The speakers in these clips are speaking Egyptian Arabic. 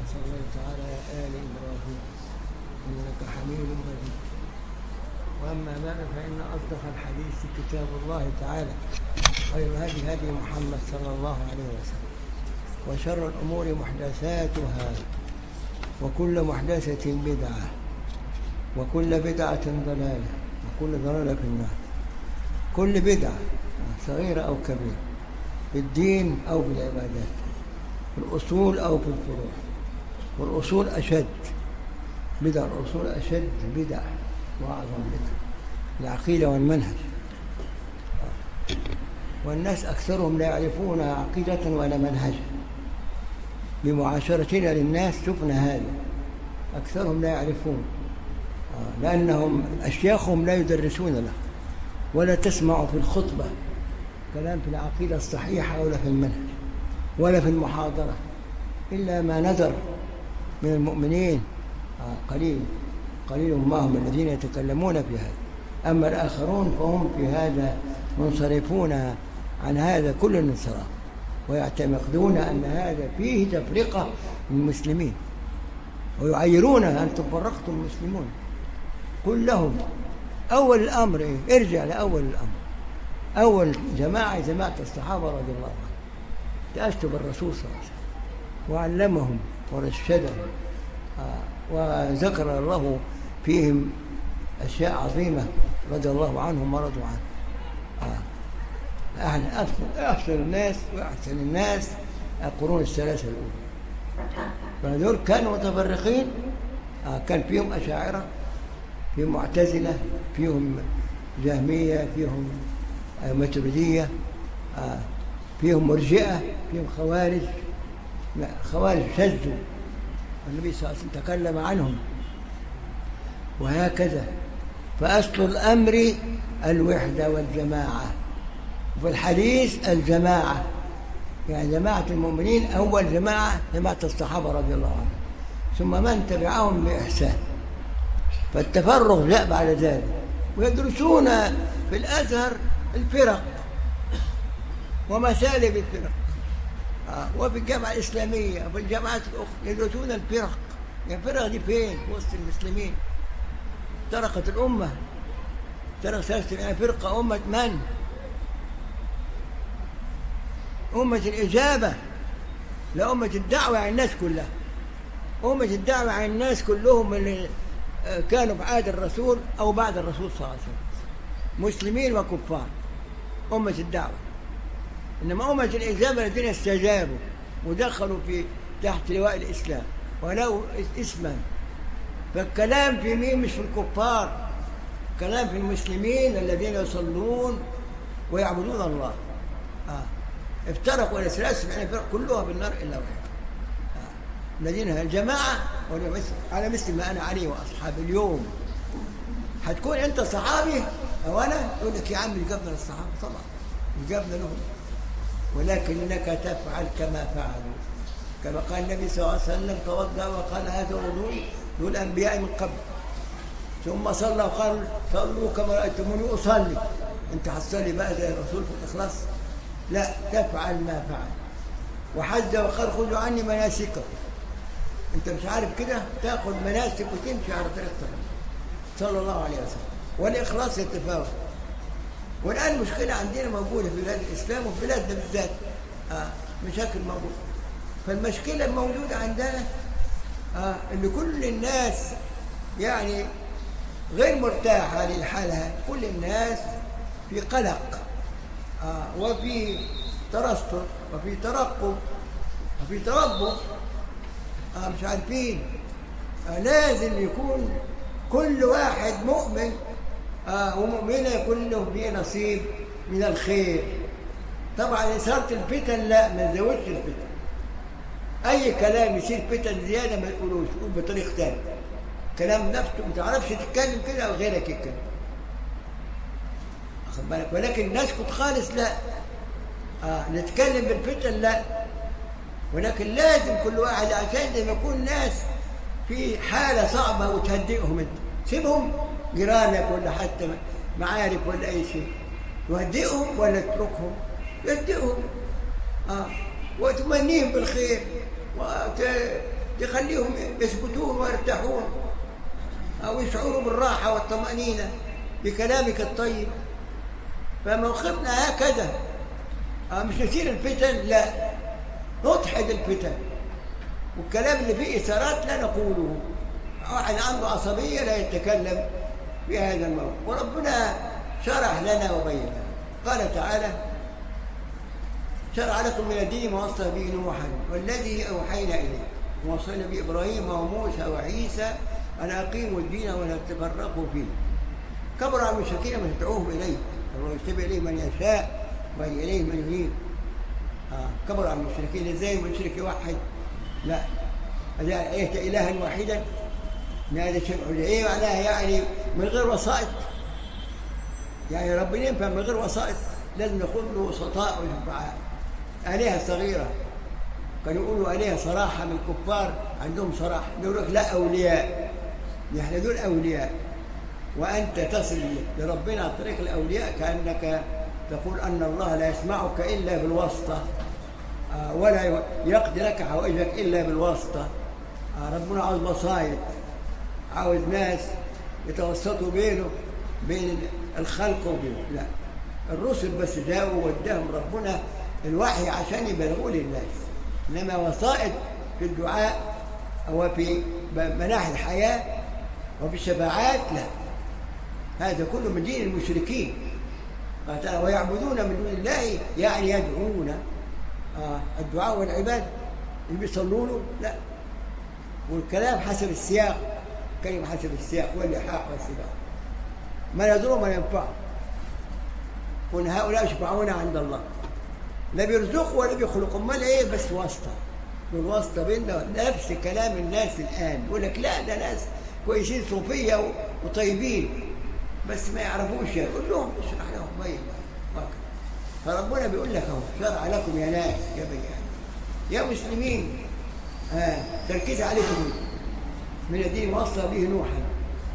صليت على آل إبراهيم إنك حميد مجيد وأما بعد فإن أصدق الحديث كتاب الله تعالى خير هدي هدي محمد صلى الله عليه وسلم وشر الأمور محدثاتها وكل محدثة بدعة وكل بدعة ضلالة وكل ضلالة في النار كل بدعة صغيرة أو كبيرة في الدين أو في العبادات في الأصول أو في الفروع والأصول أشد بدع الأصول أشد بدع وأعظم بدع العقيدة والمنهج والناس أكثرهم لا يعرفون عقيدة ولا منهجا بمعاشرتنا للناس شفنا هذا أكثرهم لا يعرفون لأنهم أشياخهم لا يدرسون له ولا تسمع في الخطبة كلام في العقيدة الصحيحة ولا في المنهج ولا في المحاضرة إلا ما نذر من المؤمنين قليل قليل ما هم الذين يتكلمون في هذا أما الآخرون فهم في هذا منصرفون عن هذا كل الانصراف ويعتقدون أن هذا فيه تفرقة للمسلمين ويعيرون أنتم فرقتم المسلمون قل لهم أول الأمر إيه؟ ارجع لأول الأمر أول جماعة جماعة الصحابة رضي الله عنهم تأسوا بالرسول صلى الله عليه وسلم وعلمهم ورشدهم وذكر الله فيهم أشياء عظيمة رضي الله عنهم ورضوا عنه أحسن, أحسن الناس وأحسن الناس القرون الثلاثة الأولى فهذول كانوا متفرقين كان فيهم أشاعرة فيهم معتزلة فيهم جهمية فيهم متردية فيهم مرجئة فيهم خوارج خوارج شذوا النبي صلى الله عليه وسلم تكلم عنهم وهكذا فأصل الأمر الوحدة والجماعة وفي الحديث الجماعة يعني جماعة المؤمنين أول جماعة جماعة الصحابة رضي الله عنهم ثم من تبعهم بإحسان فالتفرغ جاء بعد ذلك ويدرسون في الأزهر الفرق ومسالب الفرق وفي الجامعة الإسلامية وفي الجامعات الأخرى يدرسون الفرق الفرق دي فين وسط المسلمين تركت الأمة ترك ثلاثة فرقة أمة من؟ أمة الإجابة لا أمة الدعوة عن الناس كلها أمة الدعوة عن الناس كلهم اللي كانوا في عهد الرسول أو بعد الرسول صلى الله عليه وسلم مسلمين وكفار أمة الدعوة إنما أمة الإجابة الذين استجابوا ودخلوا في تحت لواء الإسلام ولو اسما فالكلام في مين مش في الكفار كلام في المسلمين الذين يصلون ويعبدون الله آه. افترقوا إلى ثلاث يعني فرق كلها بالنار إلا واحد آه. الذين الجماعة على مثل ما أنا عليه وأصحابي اليوم هتكون أنت صحابي أو أنا يقول لك يا عم جبنا للصحابة طبعا جبنا لهم ولكنك تفعل كما فعلوا كما قال النبي صلى الله عليه وسلم توضا وقال هذا وضوء الانبياء من قبل ثم صلى وقال صلوا كما رايتموني اصلي انت هتصلي بقى زي الرسول في الاخلاص لا تفعل ما فعل وحج وقال خذوا عني مناسككم انت مش عارف كده تاخذ مناسك وتمشي على طريق صلى الله عليه وسلم والاخلاص يتفاوت والآن مشكلة عندنا موجودة في بلاد الإسلام وفي بلادنا بالذات آه مشاكل موجودة فالمشكلة الموجودة عندنا آه إن كل الناس يعني غير مرتاحة لحالها كل الناس في قلق آه وفي ترستر وفي ترقب وفي تربص آه مش عارفين آه لازم يكون كل واحد مؤمن آه ومؤمنة يكون له فيه نصيب من الخير طبعا إثارة الفتن لا ما تزودش الفتن أي كلام يصير فتن زيادة ما تقولوش قول بطريق تاني كلام نفسه ما تعرفش تتكلم كده أو غيرك يتكلم واخد بالك ولكن نسكت خالص لا آه نتكلم بالفتن لا ولكن لازم كل واحد عشان لما يكون ناس في حالة صعبة وتهدئهم انت سيبهم جيرانك ولا حتى معارف ولا أي شيء تهدئهم ولا تتركهم تهدئهم آه وتمنيهم بالخير تخليهم يثبتون ويرتاحون أو يشعروا بالراحة والطمأنينة بكلامك الطيب فموقفنا هكذا آه، مش نثير الفتن لا نضحد الفتن والكلام اللي فيه إثارات لا نقوله واحد عنده عصبية لا يتكلم في هذا الموقف وربنا شرح لنا وبين لنا قال تعالى شرع لكم من الدين ما وصى به نوحا والذي أوحينا إليه ووصينا بإبراهيم وموسى وعيسى أن أقيموا الدين ولا تفرقوا فيه كبر على المشركين من تدعوهم إليه الله يجتبي إليه من يشاء وإليه من ينيب آه. كبر على المشركين ازاي المشرك يوحد لا أجعل إلها واحدا هذا شيء ايه معناها يعني من غير وسائط يعني ربنا ينفع من غير وسائط لازم يكون له وسطاء وشفعاء آلهة صغيرة كانوا يقولوا آلهة صراحة من الكفار عندهم صراحة يقول لك لا أولياء نحن دول أولياء وأنت تصل لربنا عن طريق الأولياء كأنك تقول أن الله لا يسمعك إلا بالواسطة آه، ولا يقضي لك حوائجك إلا بالواسطة آه، ربنا عاوز بصايد عاوز ناس يتوسطوا بينه بين الخلق وبينه لا الرسل بس جاءوا وداهم ربنا الوحي عشان يبلغوا للناس انما وسائط في الدعاء وفي مناحي الحياه وفي الشفاعات لا هذا كله من دين المشركين ويعبدون من دون الله يعني يدعون آه الدعاء والعباده اللي بيصلوا له لا والكلام حسب السياق كلمة حسب السياق واللحاق والسباق ما يضر وما ينفع وان هؤلاء يشفعون عند الله لا بيرزقوا ولا بيخلقوا امال ايه بس واسطه والواسطه بيننا نفس كلام الناس الان يقول لك لا ده ناس كويسين صوفيه وطيبين بس ما يعرفوش يقول لهم اشرح لهم بين فربنا بيقول لك اهو شرع لكم يا ناس يا بني يا مسلمين آه تركيز عليكم من الذين وصى به نوحا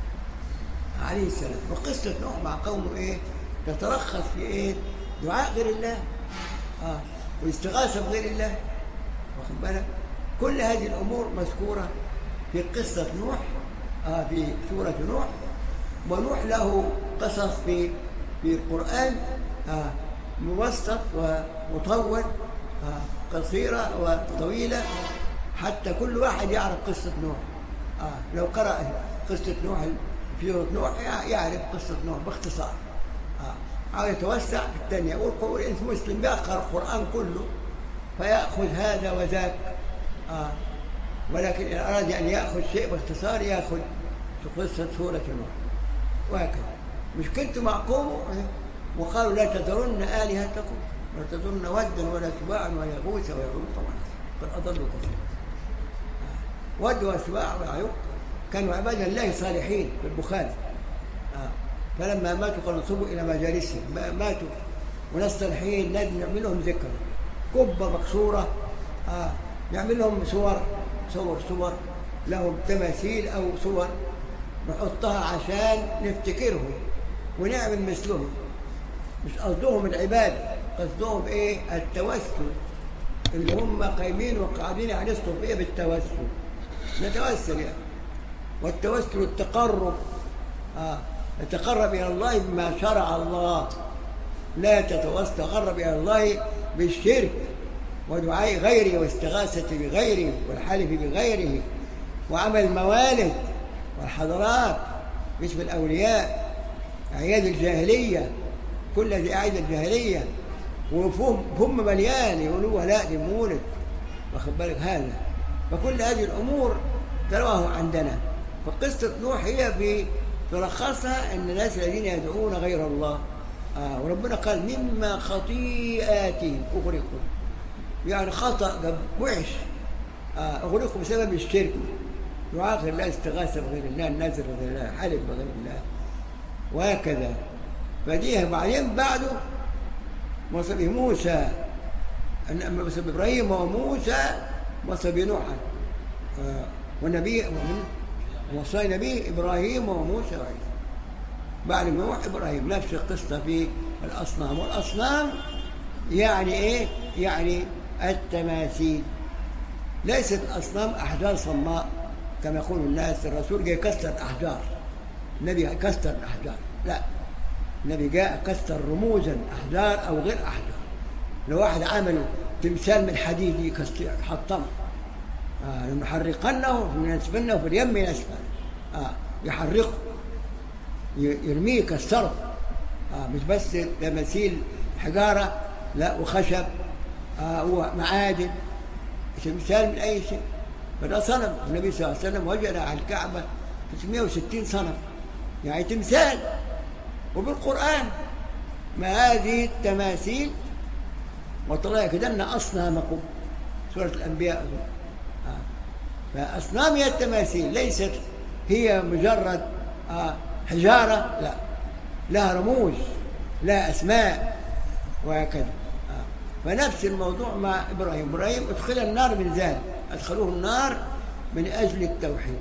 عليه السلام وقصة نوح مع قومه إيه تترخص في إيه دعاء غير الله آه والاستغاثة بغير الله واخد بالك كل هذه الأمور مذكورة في قصة نوح آه في سورة نوح ونوح له قصص في في القرآن آه موسط ومطول آه قصيرة وطويلة حتى كل واحد يعرف قصة نوح آه لو قرأ قصة نوح في سورة نوح يعرف قصة نوح باختصار آه. أو يتوسع في الثانية والقول أنت مسلم بيقرأ القرآن كله فيأخذ هذا وذاك آه. ولكن إن أراد أن يأخذ شيء باختصار يأخذ في قصة سورة نوح وهكذا مشكلته مع قومه وقالوا لا تذرن آلهتكم ولا تذرن ودا ولا سباعا ولا يغوث ويعوق طبعا قد أضلوا كثيرا ود وسواع ويعوق كانوا عباد الله صالحين في البخاري آه. فلما ماتوا قالوا انصبوا الى مجالسهم ماتوا وناس صالحين لازم نعمل لهم ذكر قبه مكسوره آه. نعمل لهم صور صور صور لهم تماثيل او صور نحطها عشان نفتكرهم ونعمل مثلهم مش قصدهم العباده قصدهم ايه التوسل اللي هم قايمين وقاعدين على الصوفيه بالتوسل نتوسل يعني والتوسل التقرب آه. نتقرب إلى الله بما شرع الله لا تتقرب إلى الله بالشرك ودعاء غيره واستغاثة بغيره والحلف بغيره وعمل الموالد والحضارات باسم الأولياء أعياد الجاهلية كل هذه أعياد الجاهلية وفهم هم مليان يقولوا لا دي مولد واخد بالك هذا فكل هذه الأمور ترواه عندنا فقصة نوح هي في تلخصها أن الناس الذين يدعون غير الله آه وربنا قال مما خطيئاتهم أغرقوا يعني خطأ وحش آه أغرقوا بسبب الشرك دعاء غير الله استغاثة بغير الله النازل بغير الله حلف بغير الله وهكذا فدي بعدين بعده وصل موسى وصل إبراهيم وموسى وصل نوحا آه والنبي وصى نبي إبراهيم وموسى وعيسى بعد نوح إبراهيم نفس القصة في الأصنام والأصنام يعني إيه؟ يعني التماثيل ليست الأصنام أحجار صماء كما يقول الناس الرسول جاي يكسر الأحجار النبي كسر الأحجار لا النبي جاء كسر رموزا أحجار أو غير أحجار لو واحد عمل تمثال من حديد يكسر حطمه آه لنحرقنه ونسفنه في اليم يسفل آه يحرقه ي- يرميه يكسره آه مش بس تماثيل حجارة لا وخشب آه ومعادن تمثال من أي شيء فده صنم النبي صلى الله عليه وسلم وجد على الكعبة 960 صنم يعني تمثال وبالقرآن ما هذه التماثيل وطلع كدن أصنامكم سورة الأنبياء آه. فأصنام هي التماثيل ليست هي مجرد آه حجارة لا لها رموز لها أسماء وهكذا آه. فنفس الموضوع مع إبراهيم إبراهيم أدخل النار من ذلك أدخلوه النار من أجل التوحيد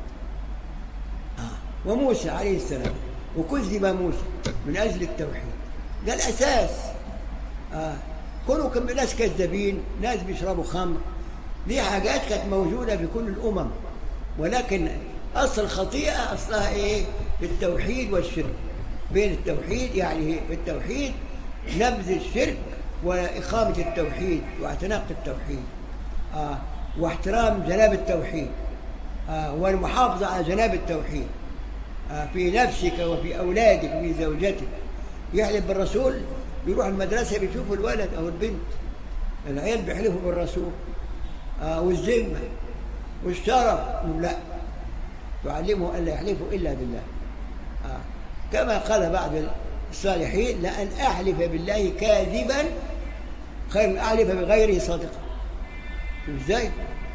آه. وموسى عليه السلام وكذب موسى من أجل التوحيد ده الأساس آه. كانوا كم ناس كذابين ناس بيشربوا خمر دي حاجات كانت موجودة في كل الأمم ولكن أصل الخطيئة أصلها إيه؟ في التوحيد والشرك بين التوحيد يعني في التوحيد نبذ الشرك وإقامة التوحيد واعتناق التوحيد آه واحترام جناب التوحيد آه والمحافظة على جناب التوحيد آه في نفسك وفي أولادك وفي زوجتك يحلف بالرسول يروح المدرسة بيشوف الولد أو البنت العيال بيحلفوا بالرسول آه والذمة والشرف لا تعلمه ألا يحلفوا إلا بالله آه كما قال بعض الصالحين لأن أحلف بالله كاذبا خير من أحلف بغيره صادقا ازاي؟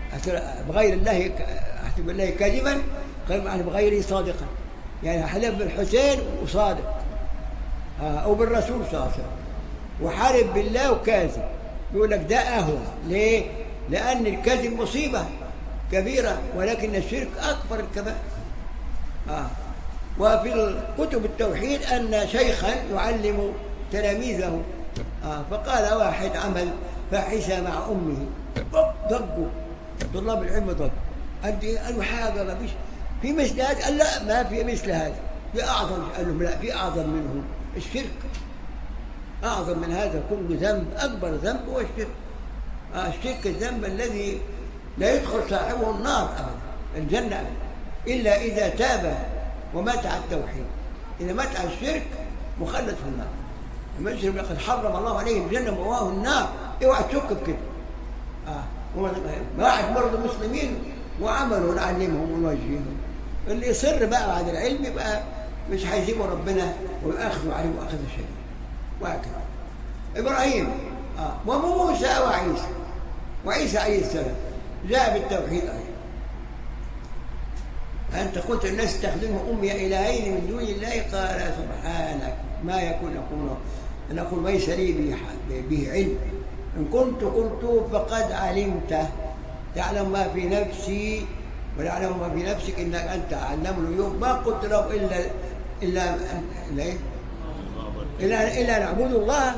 بغير الله أحلف بالله كاذبا خير من أحلف بغيره صادقا يعني حلف بالحسين وصادق آه أو بالرسول صلى الله عليه وسلم وحارب بالله وكاذب يقول لك ده أهون ليه؟ لأن الكذب مصيبة كبيرة ولكن الشرك أكبر الكبائر آه. وفي كتب التوحيد أن شيخا يعلم تلاميذه آه. فقال واحد عمل فاحشة مع أمه ضجوا طلاب العلم ضجوا قال قالوا حاجة ما فيش في مثل هذا قال لا ما في مثل هذا في أعظم قال لهم لا في أعظم منه الشرك أعظم من هذا كل ذنب أكبر ذنب هو الشرك آه الشرك الذنب الذي لا يدخل صاحبه النار أبدا الجنة أبدا إلا إذا تاب ومات على التوحيد إذا مات على الشرك مخلد في النار لما يشرب لقد حرم الله عليه الجنة ومواه النار اوعى تشك بكده آه واحد مرض مسلمين وعملوا نعلمهم ونوجههم اللي يصر بقى بعد العلم يبقى مش هيسيبوا ربنا ويأخذوا عليه أخذ الشديد وهكذا إبراهيم آه وموسى وعيسى وعيسى عليه السلام جاء بالتوحيد أيضا أنت قلت الناس تخدمه أمي إلهين من دون الله قال سبحانك ما يكون نقول نقول ليس لي به علم إن كنت قلت فقد علمته تعلم ما في نفسي ويعلم ما في نفسك إنك أنت علم اليوم ما قلت له إلا إلا إلا إيه؟ إلا إلا نعبد الله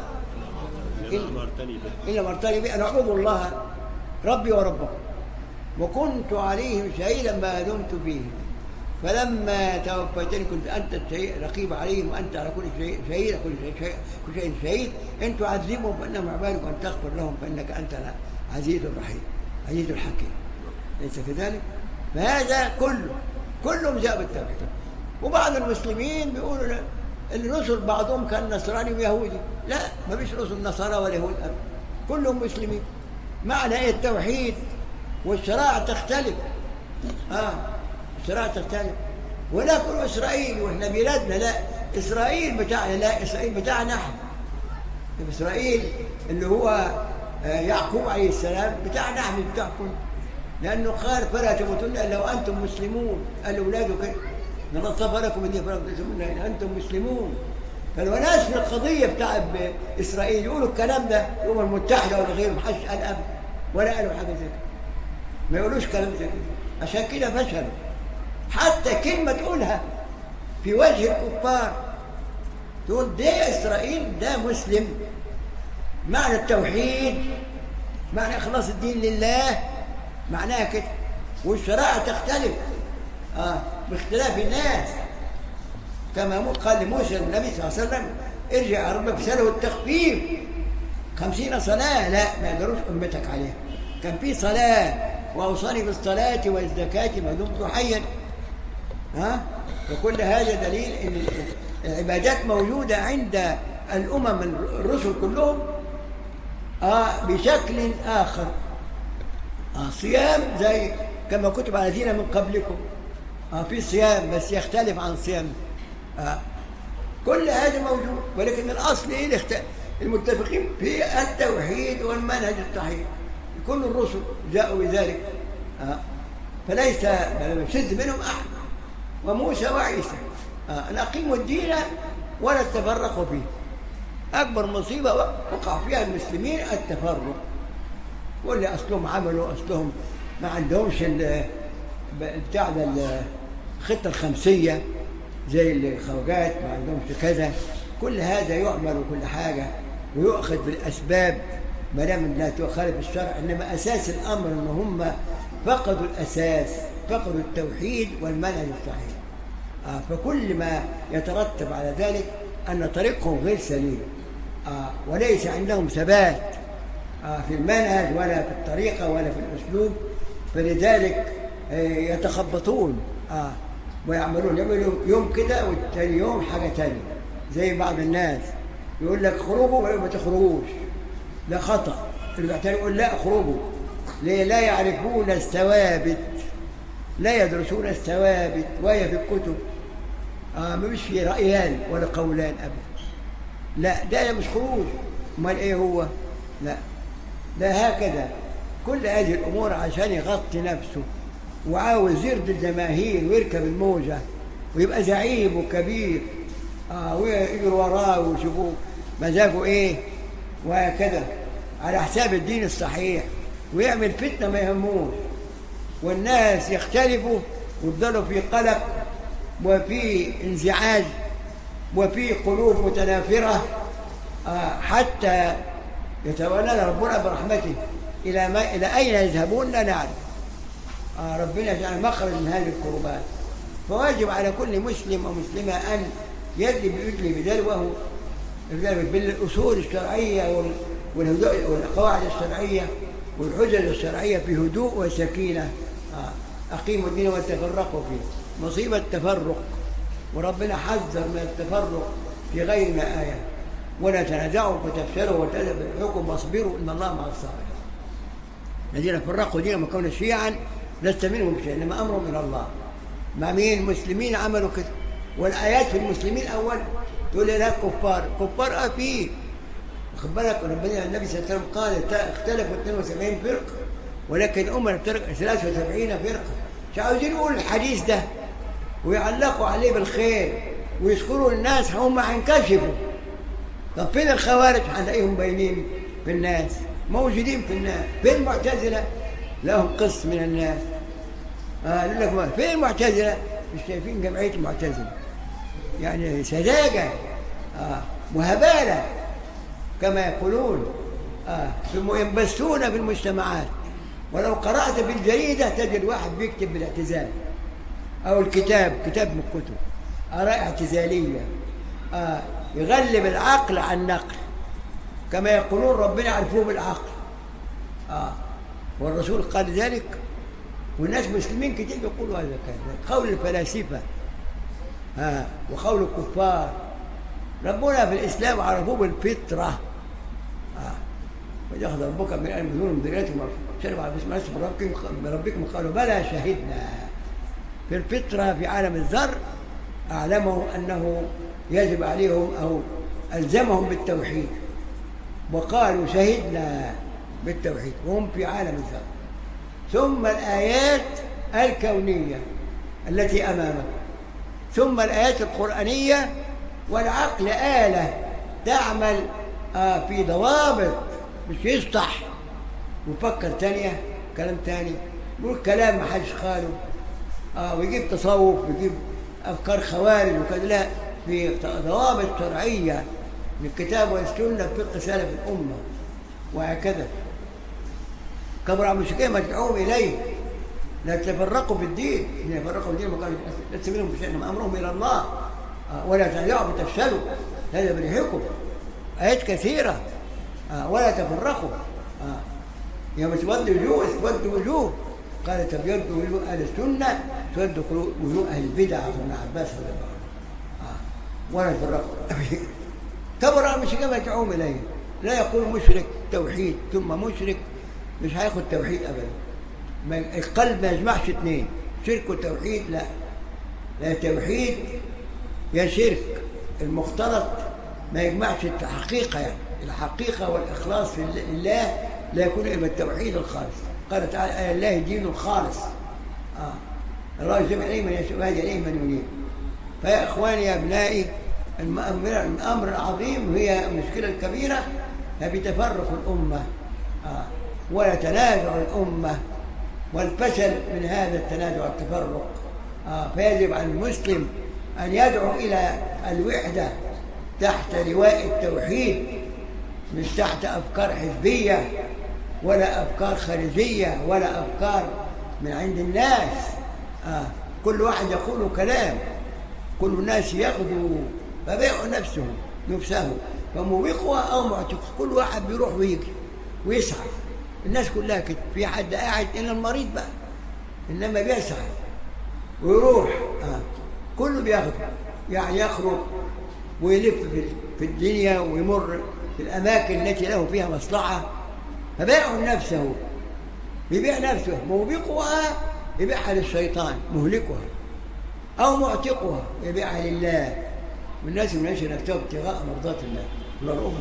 إلا مرتني به أن أعبد الله ربي وربكم وكنت عليهم شهيدا ما دمت فيهم فلما توفيتني كنت انت رقيب عليهم وانت على كل شيء شهيد كل شيء كل شيء شهيد ان تعذبهم فانهم عبادك وان تغفر لهم فانك انت العزيز الرحيم عزيز الحكيم ليس كذلك؟ فهذا كله كلهم جاء بالتوحيد وبعض المسلمين بيقولوا الرسل بعضهم كان نصراني ويهودي لا ما فيش رسل نصارى ولا يهود أبدا كلهم مسلمين معنى ايه التوحيد والشرائع تختلف اه الشرائع تختلف ولا كل اسرائيل واحنا بلادنا لا اسرائيل بتاعنا لا اسرائيل بتاعنا احنا اسرائيل اللي هو يعقوب عليه السلام بتاعنا احنا بتاعكم لانه قال فلا تموتن الا وانتم مسلمون قال لاولاده كده من اصطفى لكم الدين فلا تموتن الا انتم مسلمون فالوناس في القضيه بتاع اسرائيل يقولوا الكلام ده الامم المتحده ولا غيره محدش قال ابدا ولا قالوا حاجه زي كده ما يقولوش كلام زي كده عشان كده فشلوا حتى كلمة تقولها في وجه الكفار تقول ده إسرائيل ده مسلم معنى التوحيد معنى إخلاص الدين لله معناها كده والشرائع تختلف آه باختلاف الناس كما قال موسى النبي صلى الله عليه وسلم ارجع يا ربك فسأله التخفيف خمسين صلاة لا ما يقدروش أمتك عليها كان في صلاة وأوصاني بالصلاة والزكاة ما دمت حيا ها وكل هذا دليل ان العبادات موجوده عند الامم الرسل كلهم آه بشكل اخر آه صيام زي كما كتب على الذين من قبلكم آه في صيام بس يختلف عن صيام آه كل هذا موجود ولكن الاصل ايه الاخت... المتفقين في التوحيد والمنهج الصحيح كل الرسل جاءوا بذلك آه فليس لم يشد منهم احد وموسى وعيسى آه أن أقيموا الدين ولا تفرقوا فيه أكبر مصيبة وقع فيها المسلمين التفرق واللي أصلهم عملوا أصلهم ما عندهمش بتاع الخطة الخمسية زي الخواجات ما عندهمش كذا كل هذا يعمل وكل حاجة ويؤخذ بالأسباب ما دام لا تخالف الشرع إنما أساس الأمر إن هم فقدوا الأساس فقدوا التوحيد والمنهج الصحيح آه فكل ما يترتب على ذلك أن طريقهم غير سليم آه وليس عندهم ثبات آه في المنهج ولا في الطريقة ولا في الأسلوب فلذلك يتخبطون ويعملون يعملوا يوم كده والتاني يوم حاجة تانية زي بعض الناس يقول لك خروجوا ما تخرجوش ده خطأ التاني يقول لا اخرجوا ليه لا يعرفون الثوابت لا يدرسون الثوابت وهي في الكتب آه مش في رأيان ولا قولان أبدا لا ده مش خروج امال ايه هو لا ده هكذا كل هذه الأمور عشان يغطي نفسه وعاوز يرضي الجماهير ويركب الموجة ويبقى زعيم وكبير آه ويجروا وراه ويشوفوا مزاجه ايه وهكذا على حساب الدين الصحيح ويعمل فتنة ما يهموش والناس يختلفوا ويفضلوا في قلق وفي انزعاج وفي قلوب متنافرة آه حتى يتولى ربنا برحمته إلى, ما إلى أين يذهبون لا نعلم آه ربنا يجعل مخرج من هذه الكربات فواجب على كل مسلم ومسلمة أن يدلي بيدلي بدلوه بالأصول الشرعية والقواعد الشرعية والحجج الشرعية في هدوء وسكينة آه أقيموا الدين وتفرقوا فيه مصيبة التفرق وربنا حذر من التفرق في غير ما آية ولا تنازعوا فتفشلوا وتذهب الحكم واصبروا إن الله مع الصابرين الذين فرقوا دينهم وكونوا شيعا لست منهم شيء انما امرهم الى الله مع مين المسلمين عملوا كده والايات في المسلمين اول تقول لي لا كفار كفار اه فيه واخد بالك ربنا النبي صلى الله عليه وسلم قال اختلفوا 72 فرقه ولكن الامه افترقت 73 فرقه مش عاوزين يقولوا الحديث ده ويعلقوا عليه بالخير ويذكروا الناس هم هينكشفوا طب فين الخوارج هنلاقيهم باينين في الناس موجودين في الناس فين المعتزله لهم قسط من الناس آه لك فين المعتزله مش شايفين جمعيه المعتزله يعني سذاجه آه وهباله كما يقولون آه ثم ينبثون في المجتمعات ولو قرأت في الجريدة تجد واحد بيكتب بالاعتزال أو الكتاب كتاب من الكتب آراء اعتزالية آه يغلب العقل عن النقل كما يقولون ربنا عرفوه بالعقل آه والرسول قال ذلك والناس مسلمين كتير بيقولوا هذا كان قول الفلاسفة آه وقول الكفار ربنا في الإسلام عرفوه بالفطرة آه ويأخذ ربك من أهل بدون ذريتهم شرب على بسم الله ربكم ربكم قالوا بلى شهدنا في الفطرة في عالم الذر أعلموا أنه يجب عليهم أو ألزمهم بالتوحيد وقالوا شهدنا بالتوحيد وهم في عالم الذر ثم الآيات الكونية التي أمامك ثم الآيات القرآنية والعقل آلة تعمل آه في ضوابط مش يسطح ويفكر تانية كلام تاني يقول كلام ما حدش قاله آه ويجيب تصوف ويجيب أفكار خوارج وكذا لا في ضوابط شرعية من الكتاب والسنة في فقه سلف الأمة وهكذا كبر على المشركين ما تدعوهم اليه لا تفرقوا في الدين لا يفرقوا في الدين ما قالوا لست منهم بشيء انما امرهم الى الله آه، ولا تنزعوا فتفشلوا هذا بريحكم ايات كثيره آه، ولا تفرقوا آه، يوم تود وجوه تود وجوه قال تبيض وجوه اهل السنه تود وجوه اهل البدع عبد ابن عباس رضي الله عنه ولا تفرقوا كبر المشركين ما يدعوهم اليه لا يقول مشرك توحيد ثم مشرك مش هياخد توحيد ابدا ما القلب ما يجمعش اثنين شرك وتوحيد لا لا توحيد يا شرك المختلط ما يجمعش الحقيقه يعني الحقيقه والاخلاص في الله لا يكون الا التوحيد الخالص قال تعالى آية الله دين الخالص آه. الله يجمع اليه من يشاء ويهدي اليه من ينيب فيا اخواني يا ابنائي الامر العظيم هي المشكله الكبيره بتفرق الامه آه. ويتنازع الامه والفشل من هذا التنازع والتفرق آه. فيجب على المسلم ان يدعو الى الوحده تحت لواء التوحيد مش تحت افكار حزبيه ولا افكار خارجيه ولا افكار من عند الناس آه. كل واحد يقول كلام كل الناس يغدو فبيع نفسه نفسه فموبقها او معتقها كل واحد بيروح ويجي ويسعى الناس كلها كده في حد قاعد الا المريض بقى انما بيسعى ويروح آه. كله بياخده يعني يخرج ويلف في الدنيا ويمر في الاماكن التي له فيها مصلحه فبيع نفسه يبيع نفسه موبقها يبيعها للشيطان مهلكها او معتقها يبيعها لله والناس من ينشر نفسه ابتغاء مرضات الله الله رؤوف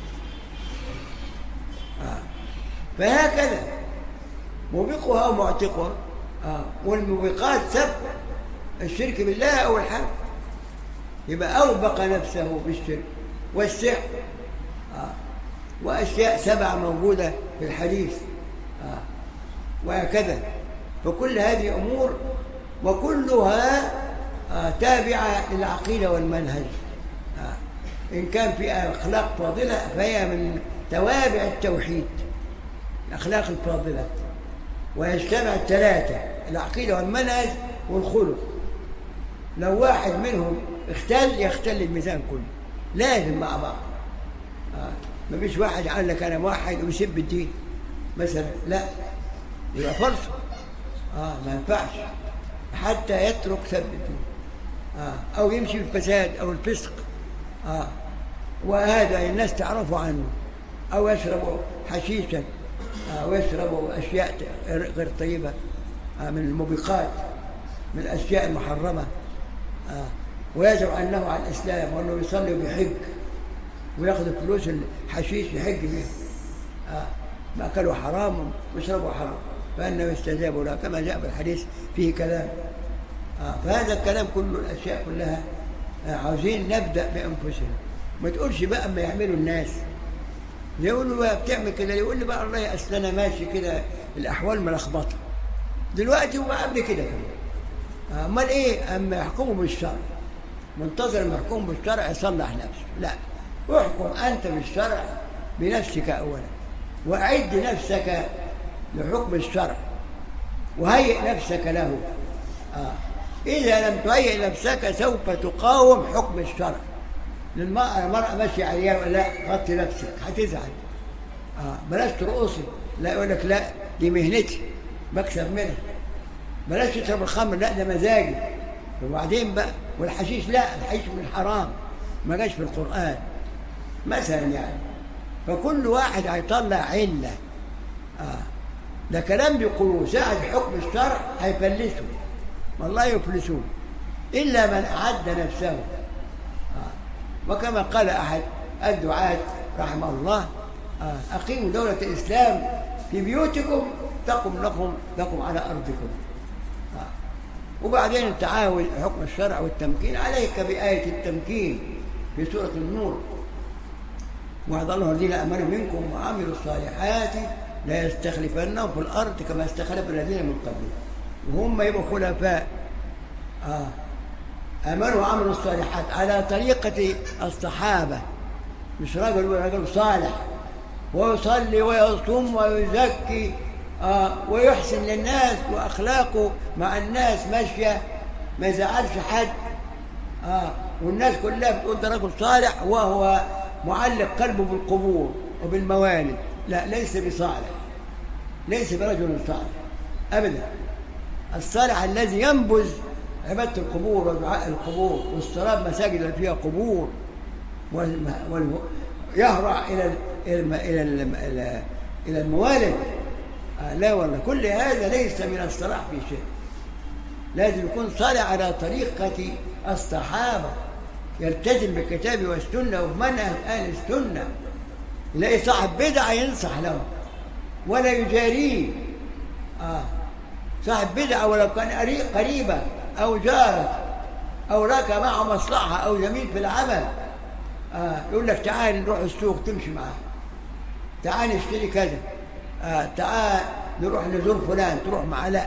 آه. فهكذا موبقها او معتقها آه. والموبقات سب الشرك بالله اول حاجه يبقى اوبق نفسه بالشرك والسحر آه. واشياء سبعه موجوده في الحديث آه. وهكذا فكل هذه امور وكلها آه تابعة للعقيدة والمنهج آه إن كان في أخلاق فاضلة فهي من توابع التوحيد الأخلاق الفاضلة ويجتمع الثلاثة العقيدة والمنهج والخلق لو واحد منهم اختل يختل الميزان كله لازم مع بعض آه. ما فيش واحد قال لك أنا موحد ويسب الدين مثلا لا يبقى فرصة آه ما ينفعش حتى يترك سب الدين آه. أو يمشي في الفساد أو الفسق آه. وهذا الناس تعرف عنه أو يشرب حشيشا آه. ويشرب أشياء غير طيبة آه. من الموبقات من الأشياء المحرمة آه. ويزعم أنه على الإسلام وأنه يصلي وبيحج وياخذ فلوس الحشيش يحج بها آه. مأكله حرام ويشربه حرام فأنه يستجاب له كما جاء في الحديث فيه كلام آه. فهذا الكلام كله الأشياء كلها آه. عاوزين نبدأ بأنفسنا ما تقولش بقى ما يعملوا الناس يقولوا بقى بتعمل كده يقول لي بقى الله اصل انا ماشي كده الاحوال ملخبطه دلوقتي وما قبل كده كمان امال ايه اما يحكموا بالشرع منتظر ما يحكموا بالشرع يصلح نفسه لا احكم انت بالشرع بنفسك اولا واعد نفسك لحكم الشرع وهيئ نفسك له آه. إذا لم تهيئ نفسك سوف تقاوم حكم الشرع للمرأة المرأة ماشية عليها لا غطي نفسك هتزعل آه. بلاش ترقصي لا يقول لك لا دي مهنتي بكسب منها بلاش تشرب الخمر لا ده مزاجي وبعدين بقى والحشيش لا الحشيش من حرام ما جاش في القرآن مثلا يعني فكل واحد هيطلع علة آه. ده كلام بيقولوه ساعة حكم الشرع هيفلسوا والله يفلسون إلا من أعد نفسه آه. وكما قال أحد الدعاة رحمه الله آه. أقيموا دولة الإسلام في بيوتكم تقم لكم لكم على أرضكم آه. وبعدين التعاون حكم الشرع والتمكين عليك بآية التمكين في سورة النور وعد الله الذين امنوا منكم وعملوا الصالحات لا يستخلفنهم في الارض كما استخلف الذين من قبلهم وهم يبقوا خلفاء آه. امنوا وعملوا الصالحات على طريقه الصحابه مش رجل رجل صالح ويصلي ويصوم ويزكي آه ويحسن للناس وأخلاقه مع الناس ماشية ما يزعلش حد آه والناس كلها بتقول ده رجل صالح وهو معلق قلبه بالقبور وبالموالد لا ليس بصالح ليس برجل صالح أبدا الصالح الذي ينبذ عبادة القبور ودعاء القبور واستراب مساجد اللي فيها قبور والم... والم... يهرع إلى ال... إلى الم... إلى الم... إلى إلى الموالد آه لا والله كل هذا ليس من الصلاح في شيء لازم يكون صالح على طريقة الصحابة يلتزم بالكتاب والسنة وبمنهج أهل السنة يلاقي صاحب بدعة ينصح له ولا يجاريه آه صاحب بدعة ولو كان قريبة أو جارة أو لك معه مصلحة أو زميل في العمل آه يقول لك تعال نروح السوق تمشي معاه تعال نشتري كذا آه تعال نروح نزور فلان تروح معاه لا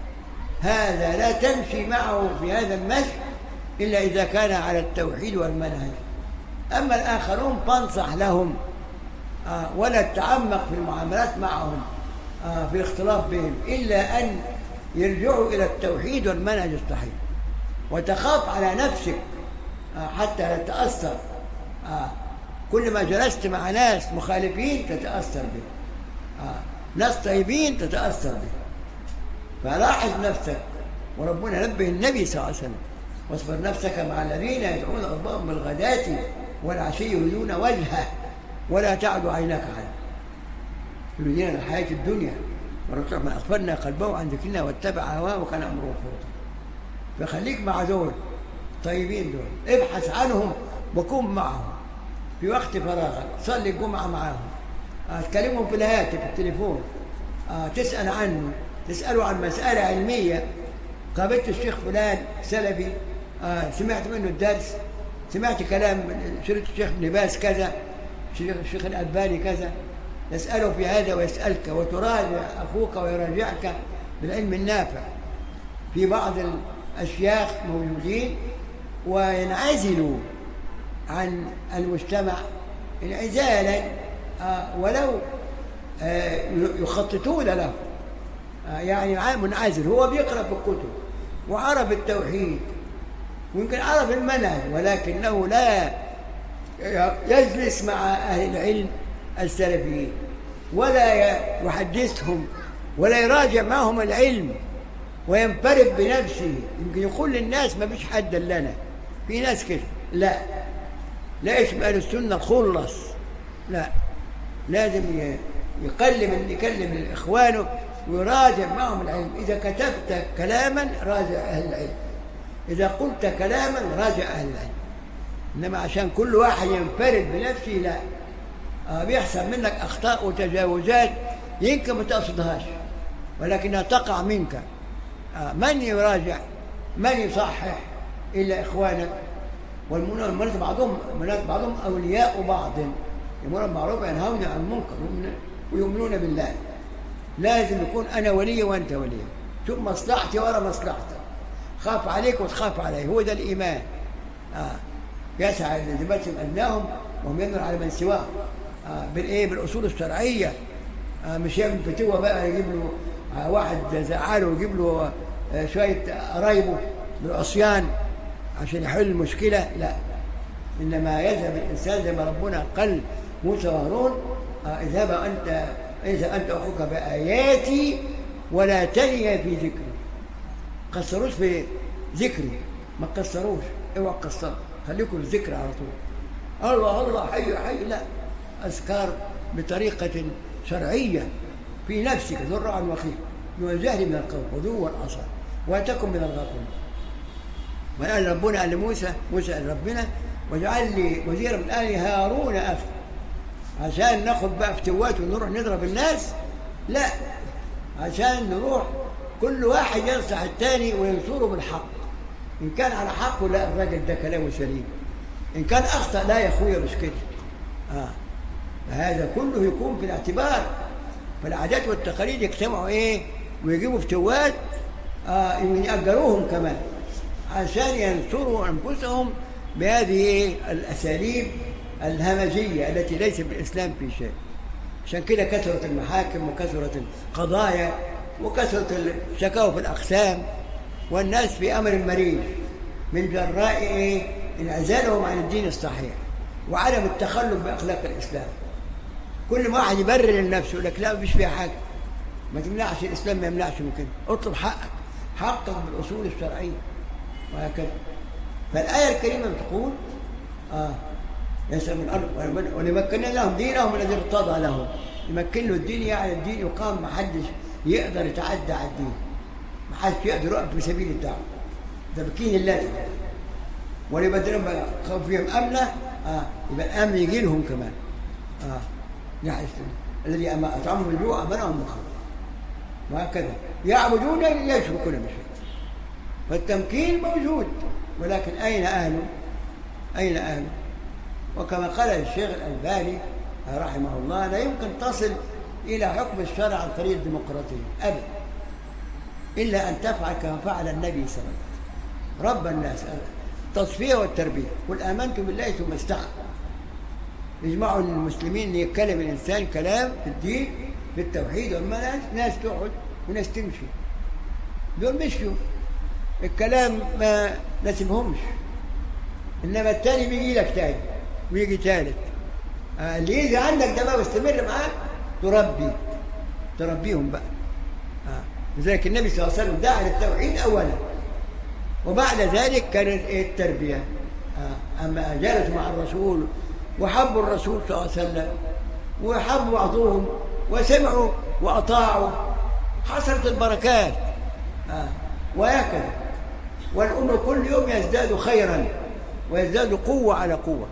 هذا لا تمشي معه في هذا المشي إلا إذا كان على التوحيد والمنهج أما الآخرون فانصح لهم آه ولا تتعمق في المعاملات معهم آه في الاختلاط بهم إلا أن يرجعوا إلى التوحيد والمنهج الصحيح وتخاف على نفسك آه حتى لا تتأثر آه كل ما جلست مع ناس مخالفين تتأثر به آه ناس طيبين تتأثر به فلاحظ نفسك وربنا نبه النبي صلى الله عليه وسلم واصبر نفسك مع الذين يدعون ربهم بالغداة والعشي يريدون وجهه ولا تعد عيناك عنه يريدون الحياة الدنيا ورسول من أغفلنا قلبه عن ذكرنا واتبع هواه وكان أمره فرطا فخليك مع دول طيبين دول ابحث عنهم وكن معهم في وقت فراغك صلي الجمعة معاهم تكلمهم في الهاتف في التليفون تسأل عنه تسأله عن مسألة علمية قابلت الشيخ فلان سلفي سمعت منه الدرس سمعت كلام شريط الشيخ ابن باز كذا الشيخ الألباني كذا تسأله في هذا ويسألك وتراجع أخوك ويراجعك بالعلم النافع في بعض الأشياخ موجودين وينعزلوا عن المجتمع انعزالا ولو يخططون له يعني منعزل هو بيقرأ في الكتب وعرف التوحيد ويمكن عرف المنهج ولكنه لا يجلس مع أهل العلم السلفيين ولا يحدثهم ولا يراجع معهم العلم وينفرد بنفسه يمكن يقول للناس ما فيش حد لنا في ناس كده لا لا اسم اهل السنه خلص لا لازم يكلم يكلم اخوانه ويراجع معهم العلم اذا كتبت كلاما راجع اهل العلم اذا قلت كلاما راجع اهل العلم انما عشان كل واحد ينفرد بنفسه لا آه بيحصل منك اخطاء وتجاوزات يمكن ما تقصدهاش ولكنها تقع منك آه من يراجع من يصحح الا اخوانك والمنافق بعضهم بعضهم اولياء بعض يامرون بالمعروف وينهون عن المنكر ويؤمنون بالله لازم يكون انا ولي وانت ولي شوف مصلحتي ورا مصلحتك خاف عليك وتخاف علي هو ده الايمان آه. يسعى لذمتهم ادناهم وهم ينظر على من سواه آه بالايه بالاصول الشرعيه آه مش يعمل فتوى بقى يجيب له آه واحد زعله ويجيب له آه شويه قرايبه بالعصيان عشان يحل المشكله لا انما يذهب الانسان زي ما ربنا قال موسى وهارون آه اذهب انت اذهب انت واخوك باياتي ولا تنيا في ذكري قصروش في ذكري ما تكسروش اوعى تكسروا خليكم الذكر على طول الله الله حي حي لا أذكار بطريقة شرعية في نفسك ذرعا وخير دون الجهل من القول غدوا والأصل وتكن من الغافلين وقال ربنا قال لموسى موسى قال ربنا واجعل لي وزيرا من اهلي هارون اخي عشان ناخد بقى فتوات ونروح نضرب الناس لا عشان نروح كل واحد ينصح الثاني وينصره بالحق ان كان على حق لا الراجل ده كلامه سليم ان كان اخطا لا يا اخويا مش كده اه هذا كله يكون في الاعتبار فالعادات والتقاليد يجتمعوا ايه ويجيبوا فتوات آه يأجروهم كمان عشان ينصروا انفسهم بهذه الاساليب الهمجيه التي ليس بالاسلام في شيء عشان كده كثرت المحاكم وكثرت القضايا وكثرت الشكاوى في الأقسام والناس في أمر مريض من جراء إيه؟ انعزالهم عن الدين الصحيح وعدم التخلق بأخلاق الإسلام كل ما واحد يبرر لنفسه يقول لك لا مفيش فيها حاجة ما تمنعش الإسلام ما يمنعش من كده اطلب حقك حقك بالأصول الشرعية وهكذا فالآية الكريمة بتقول آه يسأل من الأرض ولمكن لهم دينهم الذي ارتضى لهم يمكن له الدين يعني الدين يقام ما حدش يقدر يتعدى على الدين ما حدش يقدر يقف في سبيل الدعوة ده بكين الله ولبدلهم خوف فيهم أمنة آه يبقى الأمن يجي لهم كمان آه يعني الذي أطعمهم الجوع أمنهم من خوف وهكذا يعبدون لا يشركون بشيء فالتمكين موجود ولكن أين أهله أين أهله وكما قال الشيخ الألباني رحمه الله لا يمكن تصل إلى حكم الشرع عن طريق الديمقراطية أبدا إلا أن تفعل كما فعل النبي صلى الله عليه وسلم رب الناس التصفية والتربية قل آمنت بالله ثم استقم يجمعوا المسلمين ان يتكلم الانسان كلام في الدين في التوحيد واما ناس ناس تقعد وناس تمشي دول مشوا الكلام ما نسيبهمش انما التاني بيجي لك تاني ويجي تالت آه اللي يجي عندك ده بقى واستمر معاك تربي تربيهم بقى آه. لذلك النبي صلى الله عليه وسلم دعا للتوحيد اولا وبعد ذلك كانت التربيه آه. اما جلسوا مع الرسول وحبوا الرسول صلى الله عليه وسلم وحبوا بعضهم وسمعوا وأطاعوا حصلت البركات آه. وهكذا والأمة كل يوم يزداد خيرا ويزداد قوة على قوة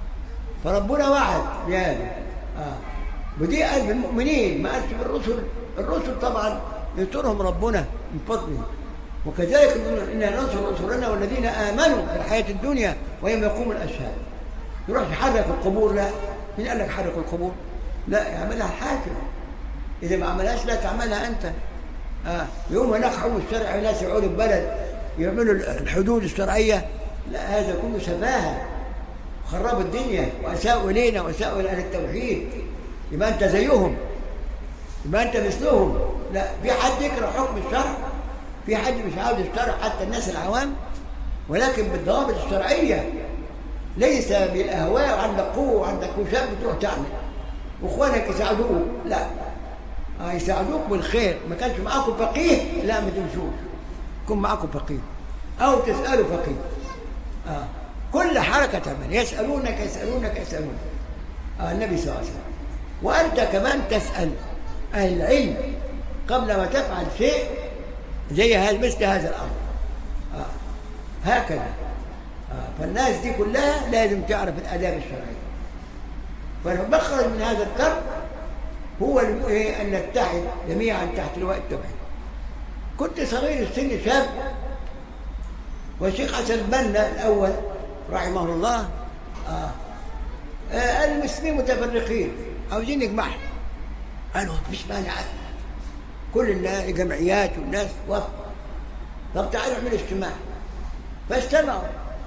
فربنا وعد بهذا آه. ودي قال بالمؤمنين ما قالش بالرسل الرسل طبعا ينصرهم ربنا من فضله وكذلك إنا ننصر رسلنا والذين آمنوا في الحياة الدنيا ويوم يقوم الأشهاد يروح يحرك القبور لا مين قال لك حرك القبور لا يعملها الحاكم اذا ما عملهاش لا تعملها انت آه. يوم هناك حكم الشرع ناس يقعدوا البلد يعملوا الحدود الشرعيه لا هذا كله سفاهه خربوا الدنيا واساءوا الينا واساءوا الى اهل التوحيد يبقى انت زيهم يبقى انت مثلهم لا في حد يكره حكم الشرع في حد مش عاوز الشرع حتى الناس العوام ولكن بالضوابط الشرعيه ليس بالاهواء وعندك قوه وعندك وشاب بتروح تعمل واخوانك يساعدوك لا آه يساعدوك بالخير ما كانش معاكم فقيه لا ما تمشوش يكون معاكم فقيه او تسالوا فقيه آه. كل حركه تعمل يسالونك يسالونك يسالونك آه النبي صلى الله عليه وسلم وانت كمان تسال اهل العلم قبل ما تفعل شيء زي هذا مثل هذا الامر آه. هكذا فالناس دي كلها لازم تعرف الآداب الشرعية فالمخرج من هذا الكرب هو ايه أن نتحد جميعا تحت لواء التوحيد كنت صغير السن شاب والشيخ حسن البنا الأول رحمه الله آه. آه المسلمين متفرقين عاوزين نجمعهم قالوا مفيش مانع كل الناس الجمعيات والناس وافقوا طب تعالوا نعمل اجتماع فاجتمعوا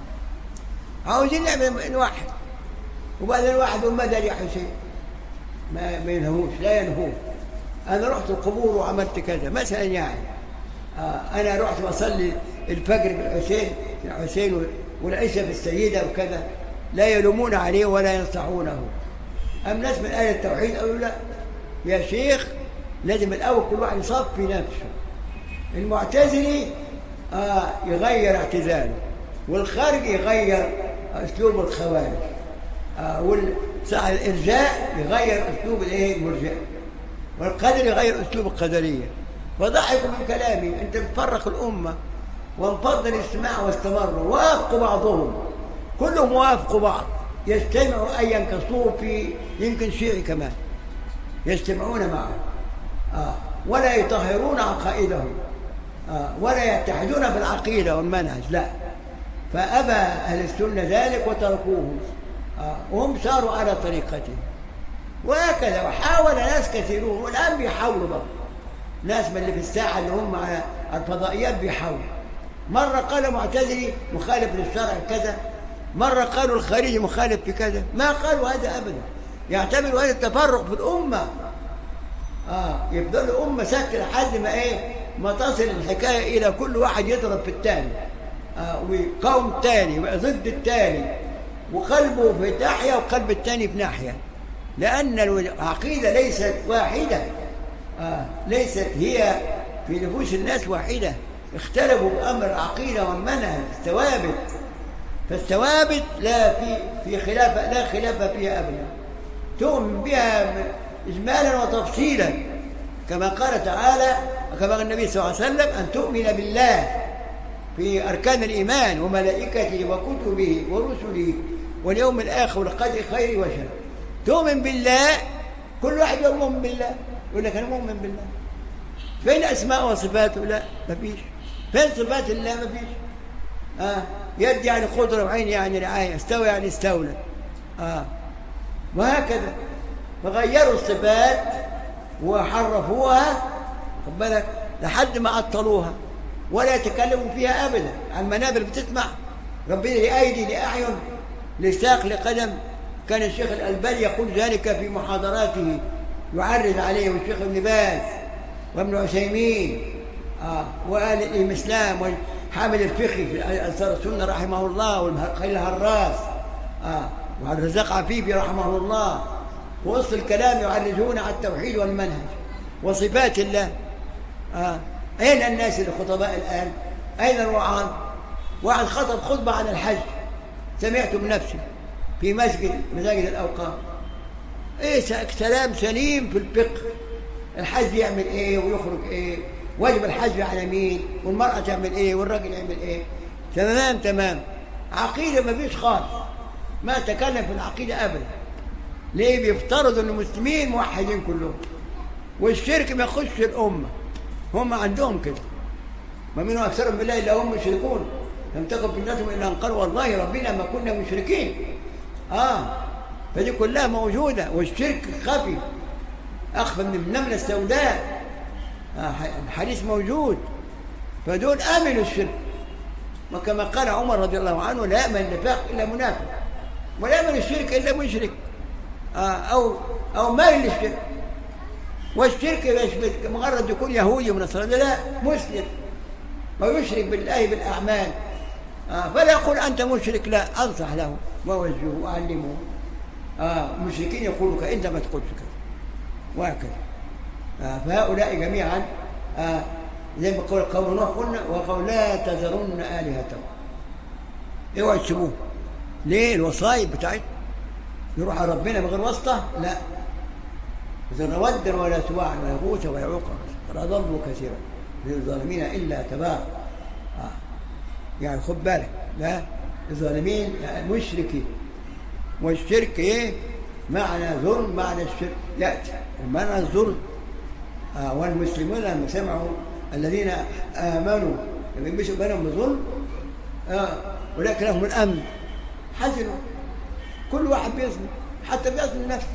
عاوزين نعمل واحد وبعدين واحد يقول ماذا يا حسين ما ما ينهوش لا ينهوه انا رحت القبور وعملت كذا مثلا يعني آه انا رحت بصلي الفجر بالحسين الحسين والعشاء بالسيده وكذا لا يلومون عليه ولا ينصحونه أم ناس من أهل التوحيد قالوا لا يا شيخ لازم الأول كل واحد يصفي نفسه المعتزلي آه يغير اعتزاله والخارج يغير اسلوب الخوارج آه والساعة الارجاء يغير اسلوب الايه المرجئه والقدر يغير اسلوب القدريه فضحكوا من كلامي انت بتفرق الامه وانفض الاجتماع واستمروا وافقوا بعضهم كلهم وافقوا بعض يجتمعوا ايا كصوفي يمكن شيعي كمان يجتمعون معه آه ولا يطهرون عقائدهم آه ولا يتحدون في العقيده والمنهج لا فأبى أهل السنة ذلك وتركوه آه وهم ساروا على طريقته وهكذا وحاول ناس كثيرون والآن بيحاولوا برضه ناس من اللي في الساعة اللي هم على الفضائيات بيحاولوا مرة قالوا معتزلي مخالف للشرع كذا مرة قالوا الخارجي مخالف في كذا ما قالوا هذا أبدا يعتبروا هذا التفرق في الأمة اه يفضلوا أمة ساكتة لحد ما إيه ما تصل الحكاية إلى كل واحد يضرب في الثاني آه ويقاوم الثاني ضد الثاني وقلبه في ناحية وقلب الثاني في ناحية لأن العقيدة ليست واحدة آه ليست هي في نفوس الناس واحدة اختلفوا بأمر العقيدة والمنهج الثوابت فالثوابت لا في في خلاف لا خلاف فيها أبدا تؤمن بها إجمالا وتفصيلا كما قال تعالى كما قال النبي صلى الله عليه وسلم أن تؤمن بالله في أركان الإيمان وملائكته وكتبه ورسله واليوم الآخر والقدر خير وشر تؤمن بالله كل واحد يقول مؤمن بالله يقول لك أنا مؤمن بالله فين أسماء وصفاته لا ما فيش فين صفات الله ما فيش آه يد يعني قدرة وعين يعني رعاية استوى يعني استولى آه وهكذا فغيروا الصفات وحرفوها خد بالك لحد ما عطلوها ولا يتكلموا فيها ابدا عن المنابر بتسمع ربنا لأيدي لأعين لساق لقدم كان الشيخ الألباني يقول ذلك في محاضراته يعرض عليه والشيخ ابن باز وابن عثيمين آه وآل الإسلام وحامل الفقه في أنصار السنة رحمه الله والخليل الهراس آه وعبد الرزاق عفيفي رحمه الله وسط الكلام يعرجون على التوحيد والمنهج وصفات الله آه. أين الناس الخطباء الآن أين الوعاظ واحد خطب خطبة عن الحج سمعت بنفسي في مسجد مساجد الأوقاف إيه كلام سليم في الفقه الحج يعمل إيه ويخرج إيه واجب الحج على مين والمرأة تعمل إيه والراجل يعمل إيه تمام تمام عقيدة ما فيش خالص ما تكلم في العقيدة أبدا ليه بيفترضوا ان المسلمين موحدين كلهم والشرك ما يخش الامه هم عندهم كده ما منهم اكثرهم بالله الا هم مشركون لم تكن فتنتهم الا ان قالوا والله ربنا ما كنا مشركين اه فدي كلها موجوده والشرك خفي اخفى من النمله السوداء آه الحديث موجود فدول امنوا الشرك وكما قال عمر رضي الله عنه لا يامن النفاق الا منافق ولا يامن الشرك الا مشرك أو أو مايل للشرك والشرك مش مجرد يكون يهودي ونصراني لا مسلم ويشرك بالله بالأعمال آه فلا يقول أنت مشرك لا أنصح له وأوجهه وأعلمه آه المشركين يقولوا أنت ما تقولش كذا وهكذا آه فهؤلاء جميعا آه زي ما قول قول نوح قلنا وقول لا تذرن آلهتكم اوعوا تسيبوه ليه الوصايا بتاعتهم يروح على ربنا من غير واسطة لا إذا ودا ولا سواعا ولا يغوث ويعوق قد ضلوا كثيرا من الظالمين إلا تبار آه. يعني خد بالك لا الظالمين يعني مشركين والشرك ايه معنى ظلم معنى الشرك يأتي معنى الظلم آه والمسلمون لما سمعوا الذين آمنوا لما يمشوا بينهم بظلم آه ولكن لهم الأمن حزنوا كل واحد بيظلم حتى بيظلم نفسه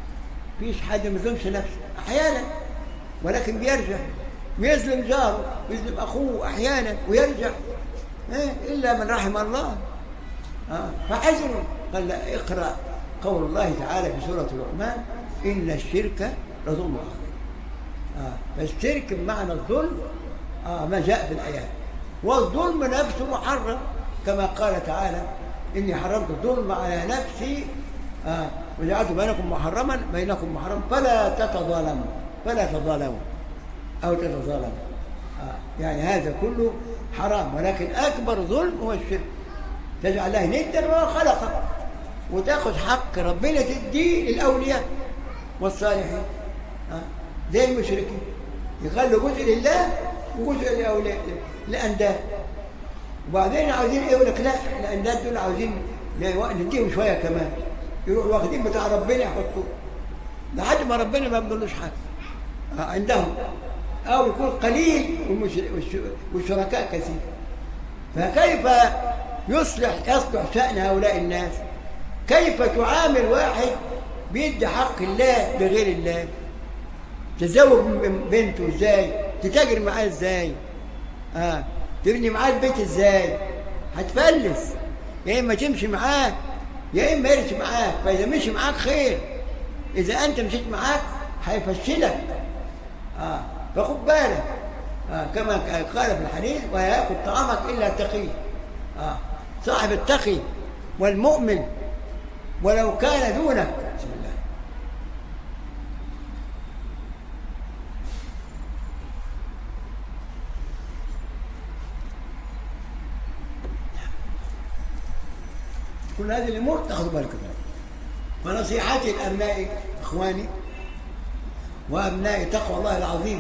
فيش حد ما يظلمش نفسه احيانا ولكن بيرجع بيظلم جاره بيظلم اخوه احيانا ويرجع إيه؟ الا من رحم الله آه. فحزنوا قال لا اقرا قول الله تعالى في سوره الرحمن ان الشرك لظلم عظيم آه. فالشرك بمعنى الظلم آه ما جاء في الايات والظلم نفسه محرم كما قال تعالى إني حرمت الظلم على نفسي آه وجعلت بينكم محرما بينكم محرما فلا تتظالموا فلا تظالموا أو تتظالموا آه يعني هذا كله حرام ولكن أكبر ظلم هو الشرك تجعل الله ندا وهو خلقك وتاخذ حق ربنا تديه للأولياء والصالحين آه زي المشركين يخلوا جزء لله وجزء لأولياء لأنداد وبعدين عاوزين ايه يقول لك لا الانداد دول عاوزين نديهم شويه كمان يروحوا واخدين بتاع ربنا يحطوه لحد ما ربنا ما بيقولوش حاجه عندهم او يكون قليل والشركاء كثير فكيف يصلح يصلح شأن هؤلاء الناس كيف تعامل واحد بيدي حق الله بغير الله تزوج بنته ازاي تتاجر معاه ازاي اه تبني معاه البيت ازاي هتفلس يا اما تمشي معاه يا اما يمشي معاك فاذا مشي معاك خير اذا انت مشيت معاك هيفشلك آه فخد بالك آه كما قال في الحديث ولا ياكل طعامك الا تقي آه صاحب التقي والمؤمن ولو كان دونك بسم الله كل هذه الامور تاخذوا بالكم منها. فنصيحتي لابنائي اخواني وابنائي تقوى الله العظيم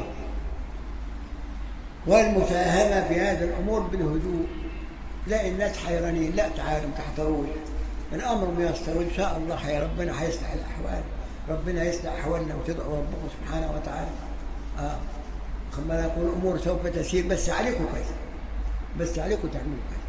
والمساهمه في هذه الامور بالهدوء لا الناس حيرانين لا تعالوا ما تحتروش الامر ميسر وان شاء الله حي ربنا هيصلح الاحوال ربنا يصلح احوالنا وتدعو ربكم سبحانه وتعالى اه خلنا نقول الامور سوف تسير بس عليكم كذا بس عليكم تعملوا كذا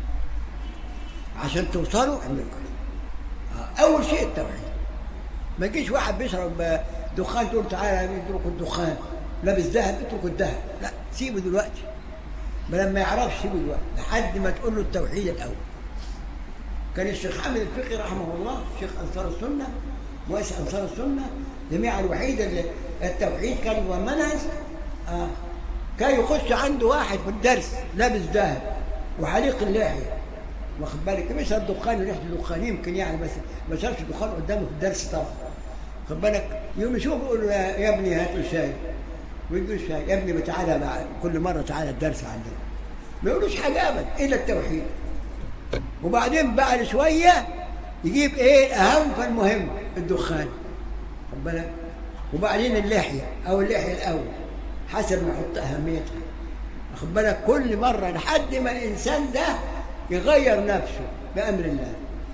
عشان توصلوا اعملوا كذا آه. اول شيء التوحيد ما يجيش واحد بيشرب دخان تقول تعالى اترك الدخان لابس ذهب اترك الذهب لا سيبه دلوقتي ما لما يعرفش سيبه دلوقتي لحد ما تقول له التوحيد الاول كان الشيخ حامد الفقي رحمه الله شيخ انصار السنه مؤسس انصار السنه جميع الوحيد اللي التوحيد كان هو منهج آه. كان يخش عنده واحد في الدرس لابس ذهب وحليق اللحيه واخد بالك بيشرب دخان وريحه الدخان يمكن يعني بس ما شربش دخان قدامه في الدرس طبعا خد بالك يوم يشوف يقول له يا يا ابني هات له شاي ويقول شاي يا ابني تعالى مع كل مره تعالى الدرس عندنا ما يقولوش حاجه ابدا الا التوحيد وبعدين بعد شويه يجيب ايه الاهم فالمهم الدخان خد بالك وبعدين اللحيه او اللحيه الاول حسب ما يحط اهميتها واخد بالك كل مره لحد ما الانسان ده يغير نفسه بامر الله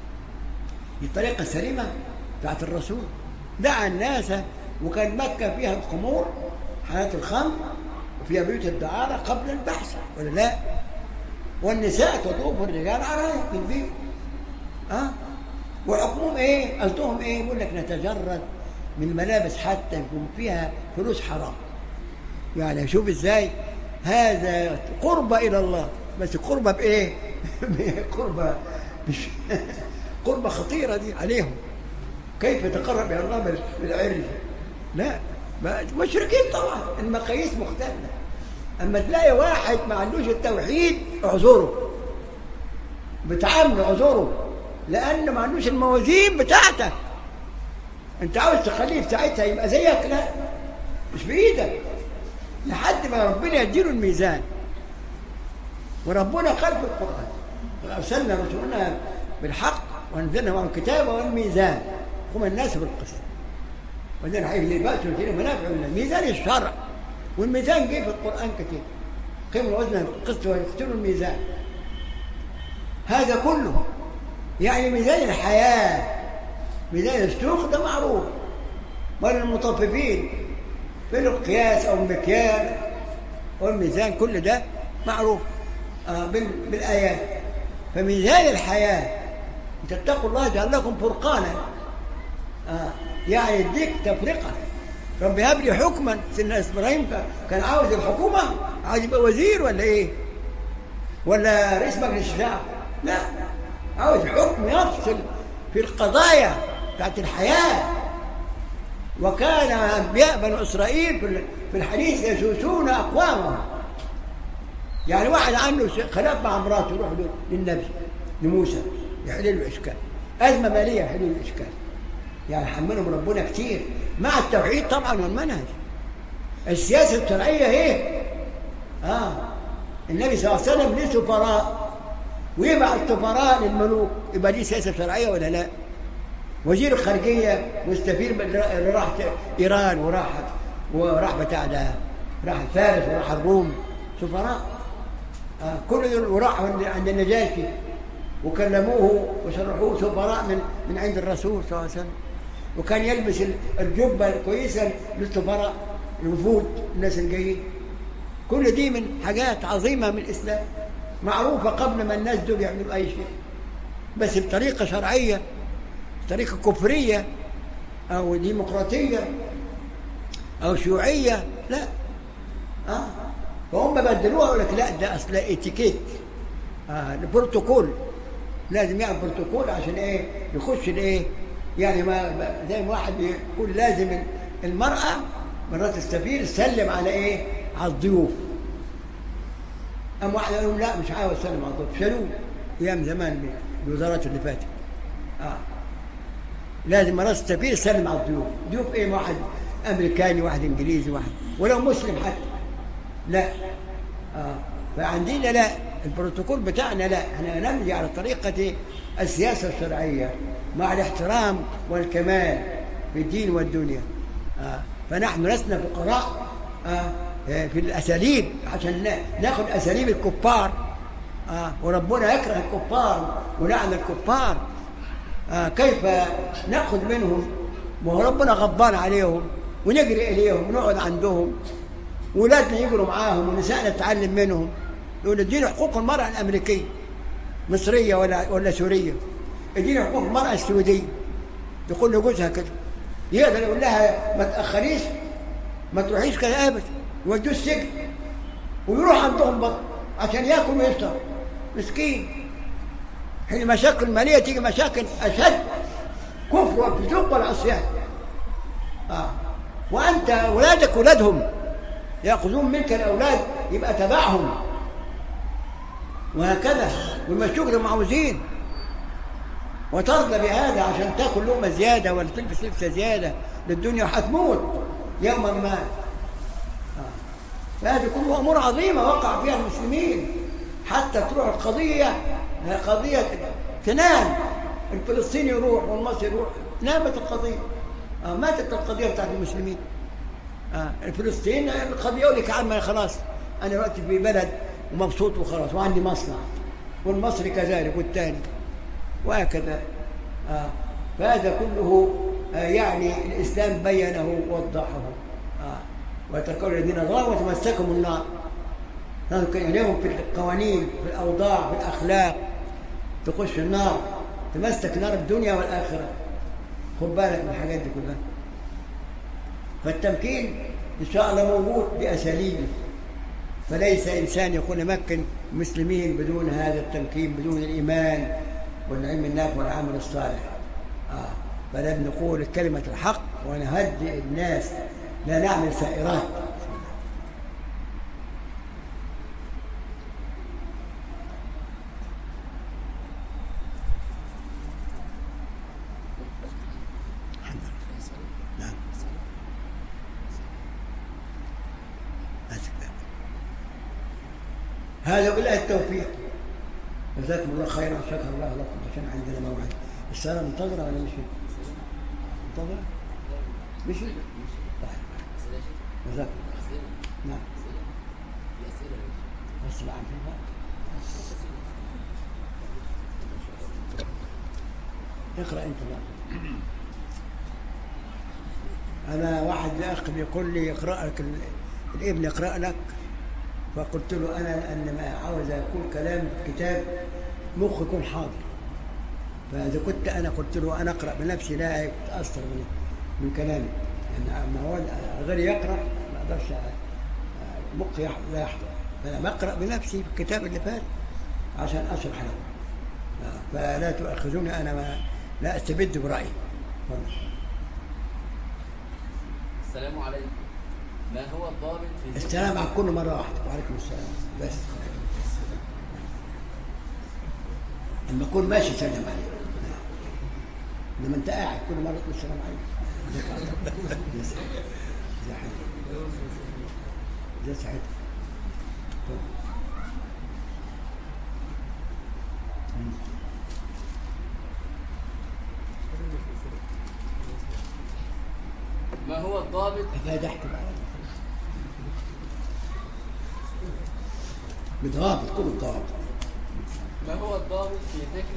دي الطريقه السليمه بتاعت الرسول دعا الناس وكان مكه فيها الخمور حياه الخمر وفيها بيوت الدعاره قبل البحث ولا لا؟ والنساء تطوف الرجال عرايا في البيت ها؟ وحكمهم ايه؟ قصدهم ايه؟ يقول لك نتجرد من الملابس حتى يكون فيها فلوس حرام يعني شوف ازاي هذا قربة إلى الله بس قربة بإيه؟ قربة مش قربة خطيرة دي عليهم كيف يتقرب إلى الله بالعرج؟ لا مشركين طبعا المقاييس مختلفة أما تلاقي واحد ما عندوش التوحيد اعذره بتعامله اعذره لأن ما عندوش الموازين بتاعتك أنت عاوز تخليه في ساعتها يبقى زيك لا مش بإيدك لحد ما ربنا يديله الميزان وربنا قال في القرآن أرسلنا رسولنا بالحق وأنزلنا معهم الكتاب والميزان هم الناس بالقسط وأنزلنا حيث للبأس وفيه منافع لله ميزان الشرع والميزان جه في القرآن كتير قيموا الوزن بالقسط ويقتلوا الميزان هذا كله يعني ميزان الحياة ميزان السوق ده معروف وللمطففين في القياس او المكيال او الميزان كل ده معروف آه بالايات فميزان الحياه تتقوا الله جعل لكم فرقانا آه يعني يديك تفرقه رب هب لي حكما سيدنا ابراهيم كان عاوز الحكومه عاوز يبقى وزير ولا ايه؟ ولا رئيس مجلس الشعب لا عاوز حكم يفصل في القضايا بتاعت الحياه وكان أنبياء بنو إسرائيل في الحديث يسوسون أقوامهم يعني واحد عنده خلاف مع مراته يروح للنبي لموسى يحل له إشكال أزمة مالية يحل له الإشكال يعني حملهم ربنا كتير مع التوحيد طبعا والمنهج السياسة الشرعية هي آه النبي صلى الله عليه وسلم ليه سفراء ويبعث سفراء للملوك يبقى دي سياسة شرعية ولا لا؟ وزير الخارجيه والسفير اللي راح ايران وراح وراح بتاع ده راح فارس وراح الروم سفراء آه كل دول وراحوا عند النجاشي وكلموه وشرحوه سفراء من من عند الرسول صلى الله عليه وسلم وكان يلبس الجبه الكويسه للسفراء الوفود الناس الجايين كل دي من حاجات عظيمه من الاسلام معروفه قبل ما الناس دول يعملوا اي شيء بس بطريقه شرعيه طريقة كفرية أو ديمقراطية أو شيوعية لا آه. فهم بدلوها يقول لك لا ده أصل اتيكيت آه بروتوكول لازم يعمل بروتوكول عشان إيه يخش الإيه يعني ما زي ما واحد يقول لازم المرأة مرات السفير سلم على ايه على الضيوف أم واحد يقول لا مش عاوز اسلم على الضيوف شالوه ايام زمان الوزارات اللي فاتت اه لازم مرات السفير يسلم على الضيوف ضيوف ايه واحد امريكاني واحد انجليزي واحد ولو مسلم حتى لا آه. فعندنا لا البروتوكول بتاعنا لا احنا نمشي على طريقة السياسة الشرعية مع الاحترام والكمال في الدين والدنيا آه. فنحن لسنا فقراء آه. في الأساليب عشان ناخذ أساليب الكفار آه. وربنا يكره الكفار ولعن الكفار آه. كيف نأخذ منهم وربنا غضبان عليهم ونجري إليهم ونقعد عندهم ولادنا يجروا معاهم ونسائنا نتعلم منهم يقول ادينا حقوق المرأة الأمريكية مصرية ولا ولا سورية ادينا حقوق المرأة السعودية يقول لجوزها كده يقدر يقول لها ما تأخريش ما تروحيش كده أبدا يودوه السجن ويروح عندهم بطن عشان ياكل ويشرب مسكين حين المشاكل المالية تيجي مشاكل أشد كفر والفسوق والعصيان آه. وأنت أولادك ولادهم يأخذون منك الأولاد يبقى تبعهم وهكذا ويمشوك زي ما عاوزين وترضى بهذا عشان تاكل لقمه زياده ولا تلبس لبسه زياده للدنيا وهتموت يوما ما فهذه كلها امور عظيمه وقع فيها المسلمين حتى تروح القضيه قضيه تنام الفلسطيني يروح والمصري يروح نامت القضيه آه ماتت القضيه بتاعت المسلمين آه الفلسطيني القضيه يقول لك عم خلاص انا دلوقتي في بلد ومبسوط وخلاص وعندي مصنع والمصري كذلك والثاني وهكذا آه فهذا كله آه يعني الإسلام بينه ووضحه آه وتقول الذين ظلموا وتمسكهم النار لهم في القوانين في الأوضاع في الأخلاق تخش في النار تمسك نار الدنيا والآخرة خد بالك من الحاجات دي كلها فالتمكين إن شاء الله موجود بأساليبه فليس إنسان يكون يمكن المسلمين بدون هذا التمكين بدون الإيمان والعلم النافع والعمل الصالح آه. فلا نقول كلمة الحق ونهدئ الناس لا نعمل سائرات هذا بالله التوفيق جزاكم الله خيرا شكر الله لكم عشان عندنا موعد السنة منتظرة ولا مشي؟ منتظرة؟ مشي؟ طيب جزاكم الله نعم بس بعد اقرأ أنت بقى أنا واحد أخ بيقول لي اقرأ لك الابن يقرأ لك فقلت له أنا أن ما عاوز أقول كلام في الكتاب مخ يكون حاضر فإذا كنت أنا قلت له أنا أقرأ بنفسي لا يتأثر من, من كلامي يعني ما هو غير يقرأ ما أقدرش مخي لا يحضر فأنا بقرأ بنفسي في الكتاب اللي فات عشان أشرح له فلا تؤاخذوني أنا ما لا أستبد برأيي السلام عليكم ما هو الضابط في السلام على كل مرة واحدة وعليكم السلام بس لما أكون ماشي سلم عليك لما أنت قاعد كل مرة تقول السلام عليكم ازي حالك ازي صحتك ما هو الضابط فادحت بقى بتغابط كل الضوابط ما هو الضابط في ذكر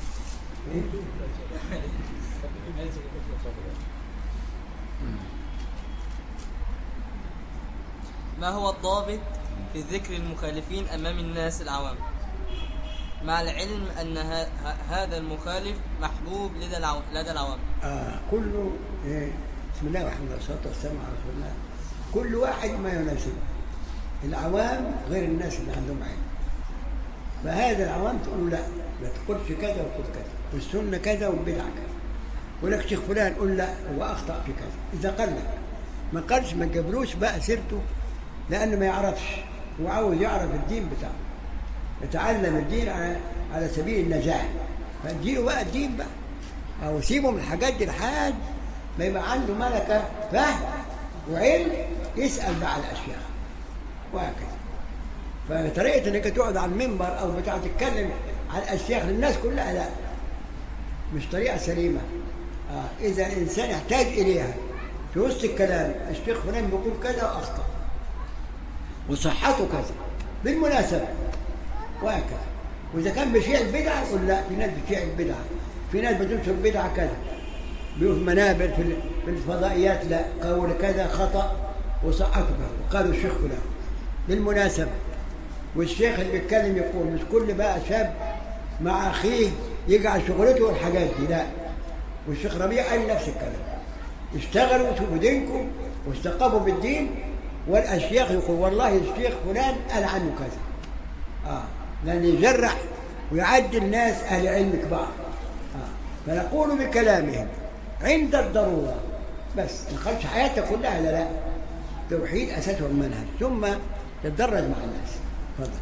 ما هو الضابط في ذكر المخالفين أمام الناس العوام مع العلم أن ه- ه- هذا المخالف محبوب لدى العو- لدى العوام آه كله إيه بسم الله الرحمن الرحيم والصلاة والسلام على رسول الله كل واحد ما يناسبه العوام غير الناس اللي عندهم علم فهذا العوام تقول لا ما تقولش كذا وتقول كذا والسنة كذا والبدعة كذا ولك شيخ فلان قول لا هو أخطأ في كذا إذا قال لك ما قالش ما تجبروش بقى سيرته لأنه ما يعرفش هو عاوز يعرف الدين بتاعه يتعلم الدين على على سبيل النجاح فاديله بقى الدين بقى أو سيبه من الحاجات دي لحد ما يبقى عنده ملكة فهم وعلم يسأل بقى على الأشياء وهكذا فطريقة انك تقعد على المنبر او بتاع تتكلم على الاشياخ للناس كلها لا مش طريقة سليمة آه. إذا الإنسان يحتاج إليها في وسط الكلام الشيخ فلان بيقول كذا وأخطأ وصحته كذا بالمناسبة وهكذا وإذا كان بيشيع البدعة يقول لا في ناس بتشيع البدعة في ناس بتنشر بدعة كذا بيقول في منابر في ال- في الفضائيات لا قول كذا خطأ وصحته كذا وقالوا الشيخ فلان بالمناسبة والشيخ اللي بيتكلم يقول مش كل بقى شاب مع أخيه يجعل شغلته والحاجات دي لا والشيخ ربيع قال نفس الكلام اشتغلوا وشوفوا دينكم واستقاموا بالدين والأشياخ يقول والله الشيخ فلان قال عنه كذا آه لأن يجرح ويعدل ناس أهل علم كبار آه فنقول بكلامهم عند الضرورة بس ما نخلش حياتك كلها لا لا توحيد أساسه المنهج ثم تتدرج مع الناس تفضل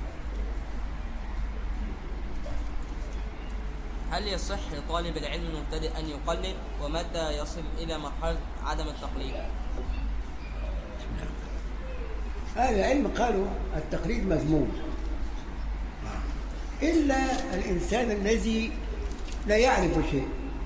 هل يصح لطالب العلم المبتدئ أن يقلد ومتى يصل إلى مرحلة عدم التقليد؟ أهل العلم قالوا التقليد مذموم إلا الإنسان الذي لا يعرف شيء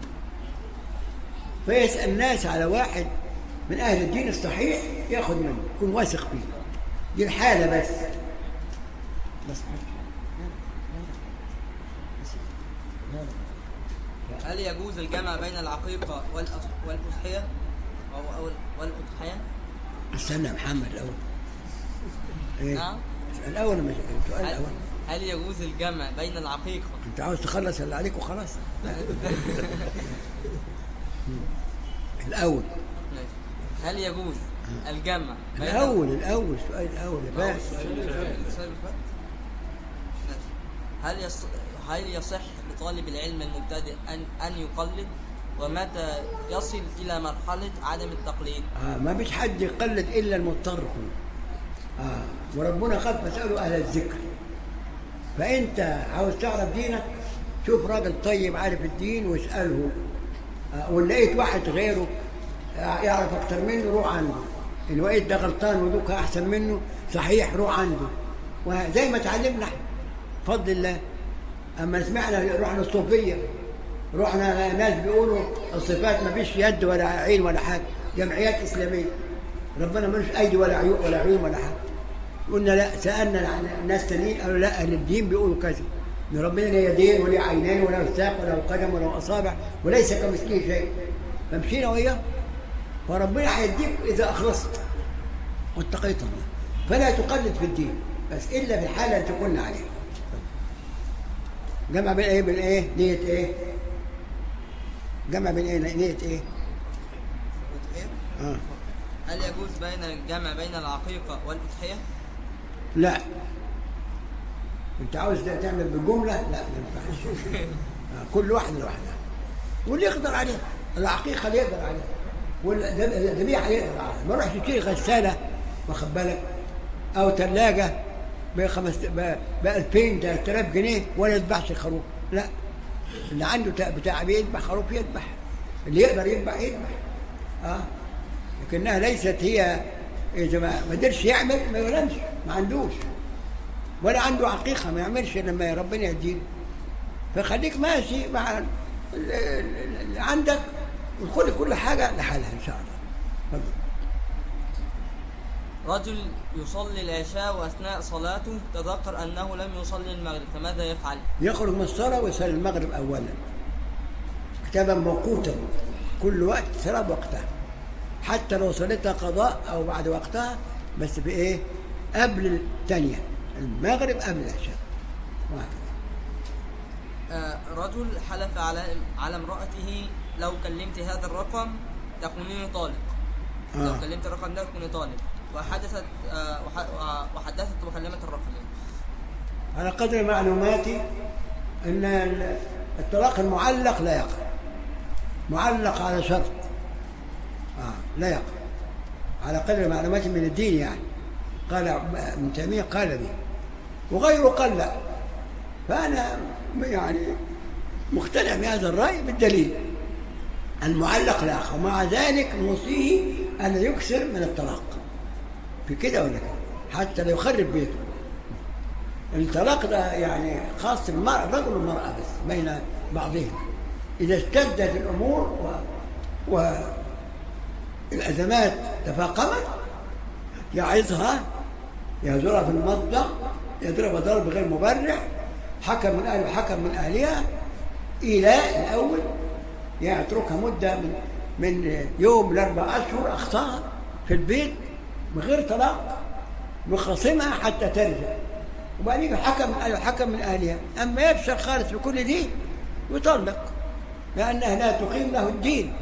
فيسأل الناس على واحد من أهل الدين الصحيح ياخذ منه يكون واثق فيه دي الحالة بس بس هل يجوز الجمع بين العقيقة والأص- والأضحية أو أو والأضحية؟ استنى يا محمد الأول إيه؟ نعم. الأول مش السؤال هل, الأول هل يجوز الجمع بين العقيقة أنت عاوز تخلص اللي عليك وخلاص الأول ماشي. هل يجوز الجمع بين الأول الأول السؤال الأول يا باشا السؤال اللي فات؟ ماشي. هل يص... هل يصح لطالب العلم المبتدئ أن أن يقلد ومتى يصل إلى مرحلة عدم التقليد؟ آه ما فيش حد يقلد الا المضطر فيه آه وربنا قد فسألوا اهل الذكر فانت عاوز تعرف دينك شوف راجل طيب عارف الدين واساله آه وان لقيت واحد غيره آه يعرف اكتر منه روح عنده ان لقيت ده غلطان ودوك احسن منه صحيح روح عنده وزي ما اتعلمنا احنا بفضل الله اما سمعنا رحنا الصوفيه رحنا ناس بيقولوا الصفات ما فيش يد ولا عين ولا حاجه جمعيات اسلاميه ربنا ملوش ايدي ولا عيون ولا عيون ولا حاجه قلنا لا سالنا الناس تانيين قالوا لا اهل الدين بيقولوا كذا ان ربنا لا يدين ولا عينين ولا ساق ولا قدم ولا اصابع وليس كمثله شيء فمشينا وياه فربنا هيديك اذا اخلصت واتقيت الله فلا تقلد في الدين بس الا في الحاله اللي تكون عليها جمع بين ايه بين ايه نيه ايه جمع بين ايه نيه ايه اه هل يجوز بين الجمع بين العقيقة والأضحية؟ لا انت عاوز ده تعمل بالجمله لا ما ينفعش آه، كل واحد لوحدها واللي يقدر عليها العقيقه اللي يقدر عليها والذبيحه يقدر عليها ما يروحش يشتري غساله واخد بالك او ثلاجه ب 5 ب 2000 3000 جنيه ولا يذبحش الخروف لا اللي عنده تا- بتاع بيذبح خروف يذبح اللي يقدر يذبح يذبح اه لكنها ليست هي اذا ما ما قدرش يعمل ما يلمش ما عندوش ولا عنده عقيقه ما يعملش إلا لما ربنا يديله فخليك ماشي مع ال- ال- اللي عندك وخد كل حاجه لحالها ان شاء الله اتفضل. رجل يصلي العشاء وأثناء صلاته تذكر أنه لم يصلي المغرب فماذا يفعل؟ يخرج من الصلاه ويصلي المغرب اولا كتابا موقوتا كل وقت صلاه بوقتها حتى لو صليتها قضاء او بعد وقتها بس بايه قبل الثانيه المغرب قبل العشاء وهكذا آه، رجل حلف على على امرأته لو كلمت هذا الرقم تكونين طالق لو آه. كلمت الرقم ده تكوني طالق وحدثت آه، وح- آه، وحدثت وكلمت الرقم على قدر معلوماتي ان ال- الطلاق المعلق لا يقع معلق على شرط آه لا يقع على قدر معلوماتي من الدين يعني قال ابن تيمية قال به وغيره قال لا فأنا يعني مقتنع بهذا الرأي بالدليل المعلق لا ومع ذلك نوصيه أن يكثر من الطلاق في كده ولا كده حتى لا يخرب بيته الطلاق ده يعني خاص بالمرأة الرجل والمرأة بس بين بعضهم إذا اشتدت الأمور و... والأزمات تفاقمت يعظها يهجرها في المضجع يضربها ضرب غير مبرح حكم من أهله وحكم من أهلها إيلاء الأول يعني اتركها مدة من من يوم لأربع أشهر أخطاها في البيت من غير طلاق مخاصمها حتى ترجع وبعدين حكم من أهله وحكم من أهلها أما يفشل خالص بكل دي يطلق لأنها لا تقيم له الدين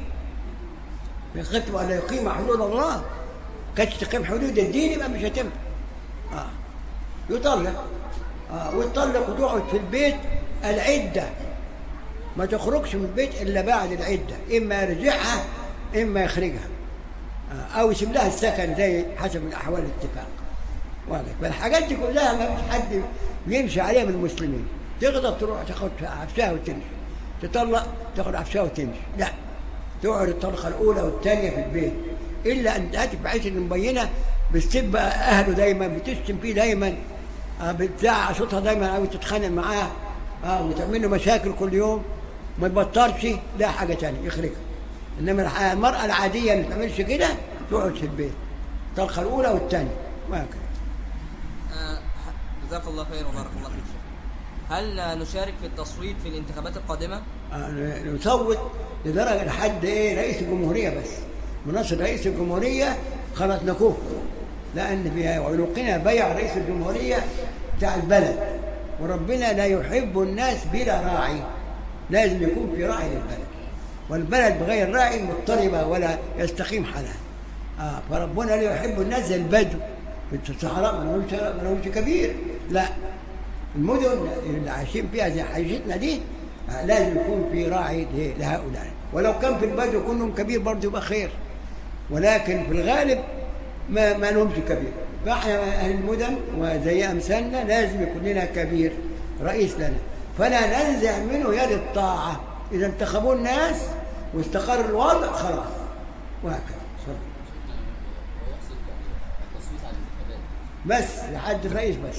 من خطب أن لا يقيم حدود الله كانت تقيم حدود الدين يبقى مش هتنفع آه. يطلق آه. ويطلق وتقعد في البيت العدة ما تخرجش من البيت إلا بعد العدة إما يرجعها إما يخرجها آه. أو يسيب لها السكن زي حسب الأحوال الاتفاق واضح فالحاجات دي كلها ما فيش حد يمشي عليها من المسلمين تغضب تروح تاخد عفشها وتمشي تطلق تاخد عفشها وتمشي لا تقعد الطلقه الاولى والثانيه في البيت الا ان تاتي بحيث ان مبينه بتسب اهله دايما بتشتم فيه دايما آه، بتزعق صوتها دايما او تتخانق معاه اه وتعمل له مشاكل كل يوم ما يبطلش لا حاجه ثانيه يخرجها انما الح- المراه العاديه اللي ما تعملش كده تقعد في البيت الطلقه الاولى والثانيه وهكذا آه، جزاك الله خير وبارك الله فيك هل آه، نشارك في التصويت في الانتخابات القادمة؟ آه، نصوت لدرجه لحد ايه رئيس الجمهوريه بس مناصر رئيس الجمهوريه خلاص نكوف لان في عنقنا بيع رئيس الجمهوريه بتاع البلد وربنا لا يحب الناس بلا راعي لازم يكون في راعي للبلد والبلد بغير راعي مضطربه ولا يستقيم حالها آه فربنا لا يحب الناس زي البدو في الصحراء ما لهمش ما لهمش كبير لا المدن اللي عايشين فيها زي حاجتنا دي آه، لازم يكون في راعي ل- لهؤلاء ولو كان في البدو كلهم كبير برضه يبقى خير ولكن في الغالب ما ما لهمش كبير فاحنا اهل المدن وزي امثالنا لازم يكون لنا كبير رئيس لنا فلا ننزع منه يد الطاعه اذا انتخبوا الناس واستقر الوضع خلاص وهكذا صدق. ويحصل التصويت على الانتخابات بس لحد الرئيس بس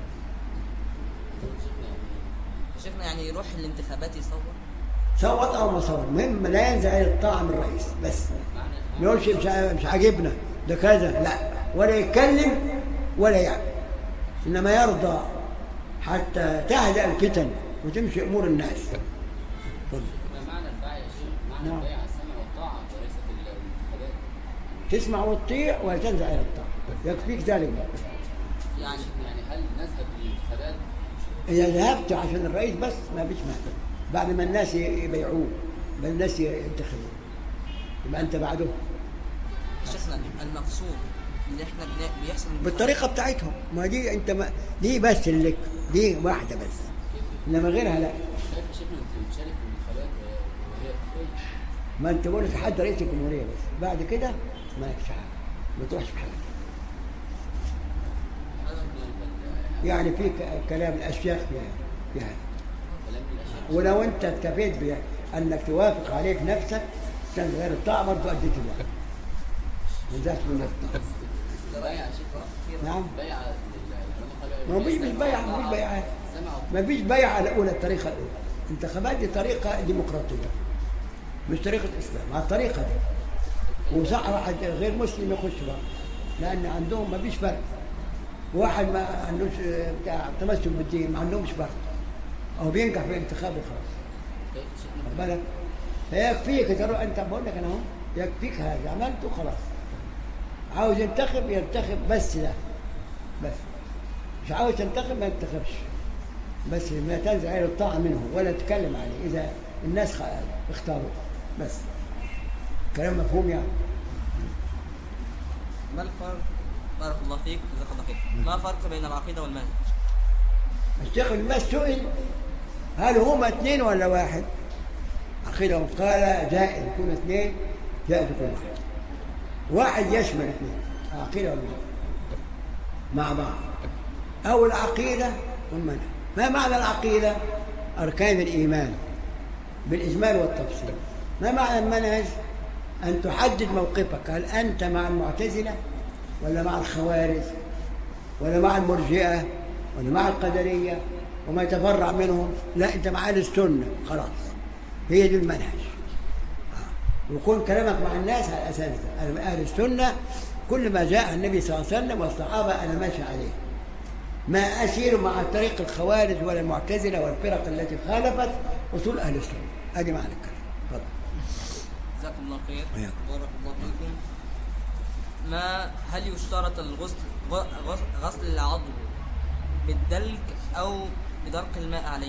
شيخنا يعني يروح الانتخابات يصوت؟ صوت او ما صوت المهم لا ينزع يد الطاعه من الرئيس بس معنى ما يقولش مش ع- مش عاجبنا ده كذا لا ولا يتكلم ولا يعمل انما يرضى حتى تهدأ الفتن وتمشي امور الناس اتفضل. ما معنى البيع يا شيخ؟ معنى نعم. البيع السمع والطاعة وليس في الانتخابات تسمع وتطيع ولا تنزع الى الطاعه يكفيك ذلك بقى يعني يعني هل نذهب للانتخابات اذا ذهبت عشان الرئيس بس ما فيش مانع بعد ما الناس يبيعوه بعد الناس ينتخبوه يبقى انت بعده شيخنا المقصود اللي احنا بن- بيحصل بالطريقه بتاعتهم ما دي انت ما دي بس اللي لك دي واحده بس انما غيرها لا شايف يا شيخنا انت بتشارك في الانتخابات وهي وهي كفاية ما انت بقول لك حد رئيس الجمهوريه بس بعد كده ما لكش حاجه ما تروحش في حاجه يعني في ك- كلام الاشياخ في في هذا كلام الاشياء ولو انت اكتفيت بانك توافق عليه في نفسك كان غير الطاعه برضه اديت الواجب نزلت من الطاعه بيع يا شيخ نعم بيع العلماء ما فيش مش بيع ما فيش بيعات سمع ما فيش بيع على الاولى الطريقه الاولى انتخابات دي طريقه ديمقراطيه مش طريقه اسلام على الطريقه دي وصح واحد غير مسلم يخش بقى لان عندهم ما فيش فرق واحد ما عندوش آه، بتاع تمسك بالدين ما عندهمش فرق او بينجح في الانتخاب وخلاص كيف يا شيخنا واخد بالك فيكفيك تروح انت بقول لك انا اهو يكفيك هذا عملته خلاص عاوز ينتخب ينتخب بس ده بس مش عاوز ينتخب ما ينتخبش بس ما تنزع الى الطاعه منه ولا تتكلم عليه اذا الناس خ- اختاروه بس كلام مفهوم يعني ما الفرق بارك الله فيك جزاك الله خير ما الفرق بين العقيدة والمنهج؟ الشيخ الماس سئل هل هما اثنين ولا واحد؟ عقيدة قال جائز يكون اثنين جائز يكون واحد واحد يشمل اثنين عقيدة والمنهج مع بعض أو العقيدة والمنهج ما معنى العقيدة؟ أركان الإيمان بالإجمال والتفصيل ما معنى المنهج؟ أن تحدد موقفك هل أنت مع المعتزلة ولا مع الخوارج ولا مع المرجئة ولا مع القدرية وما يتفرع منهم لا أنت مع أهل السنة خلاص هي دي المنهج آه. ويكون كلامك مع الناس على أساس ده. أنا أهل السنة كل ما جاء النبي صلى الله عليه وسلم والصحابة أنا ماشي عليه ما أسير مع طريق الخوارج ولا المعتزلة والفرق التي خالفت أصول أهل السنة هذه معنى الكلام تفضل جزاكم الله خير وإياكم. بارك الله فيكم ما هل يشترط الغسل غ- غس- غسل العضو بالدلك او بدرق الماء عليه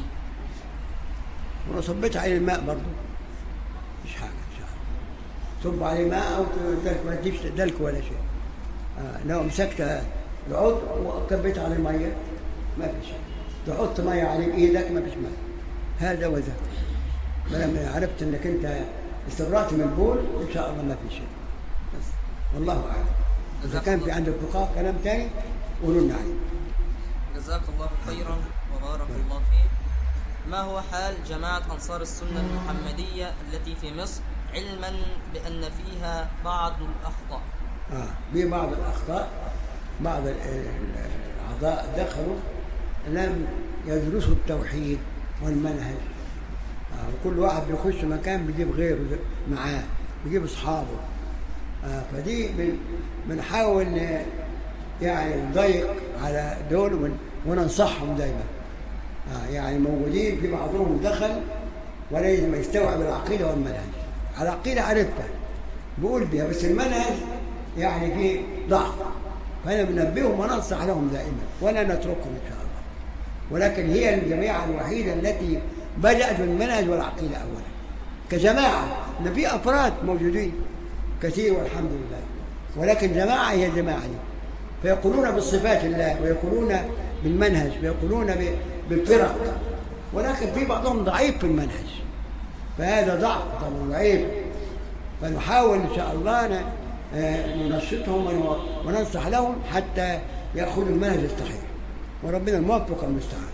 ولو صبيت عليه الماء برضه مش حاجة إن شاء الله صب عليه ماء أو دلك ما تجيبش دلك ولا شيء آه لو مسكت العود وكبيت عليه مية ما في شيء تحط مية عليه بإيدك ما فيش ماء هذا وذاك ما لما عرفت انك انت استبرأت من البول ان شاء الله ما في شيء بس والله اعلم اذا كان في عندك بقاء كلام تاني قولوا لنا عليه جزاك الله خيرا وبارك الله فيك ما هو حال جماعة أنصار السنة المحمدية التي في مصر علما بأن فيها بعض الأخطاء آه. في بعض الأخطاء بعض ال- ال- الأعضاء دخلوا لم يدرسوا التوحيد والمنهج آه. وكل واحد بيخش مكان بيجيب غيره زي- معاه بيجيب أصحابه آه. فدي بن- بنحاول ن- يعني نضيق على دول ون- وننصحهم دايما آه. يعني موجودين في بعضهم دخل ولازم يستوعب العقيدة والمنهج العقيدة عرفتها بقول بيها بس المنهج يعني فيه ضعف فأنا بنبههم وننصح لهم دائما ولا نتركهم إن شاء الله ولكن هي الجماعة الوحيدة التي بدأت بالمنهج والعقيدة أولا كجماعة إن في أفراد موجودين كثير والحمد لله ولكن جماعة هي الجماعة دي فيقولون بصفات الله ويقولون بالمنهج ويقولون ب- بالفرق ولكن في بعضهم ضعيف في المنهج فهذا ضعف طبعا وعيب فنحاول ان شاء الله ن- آه، ننشطهم ون- وننصح لهم حتى ياخذوا المنهج الصحيح وربنا الموفق المستعان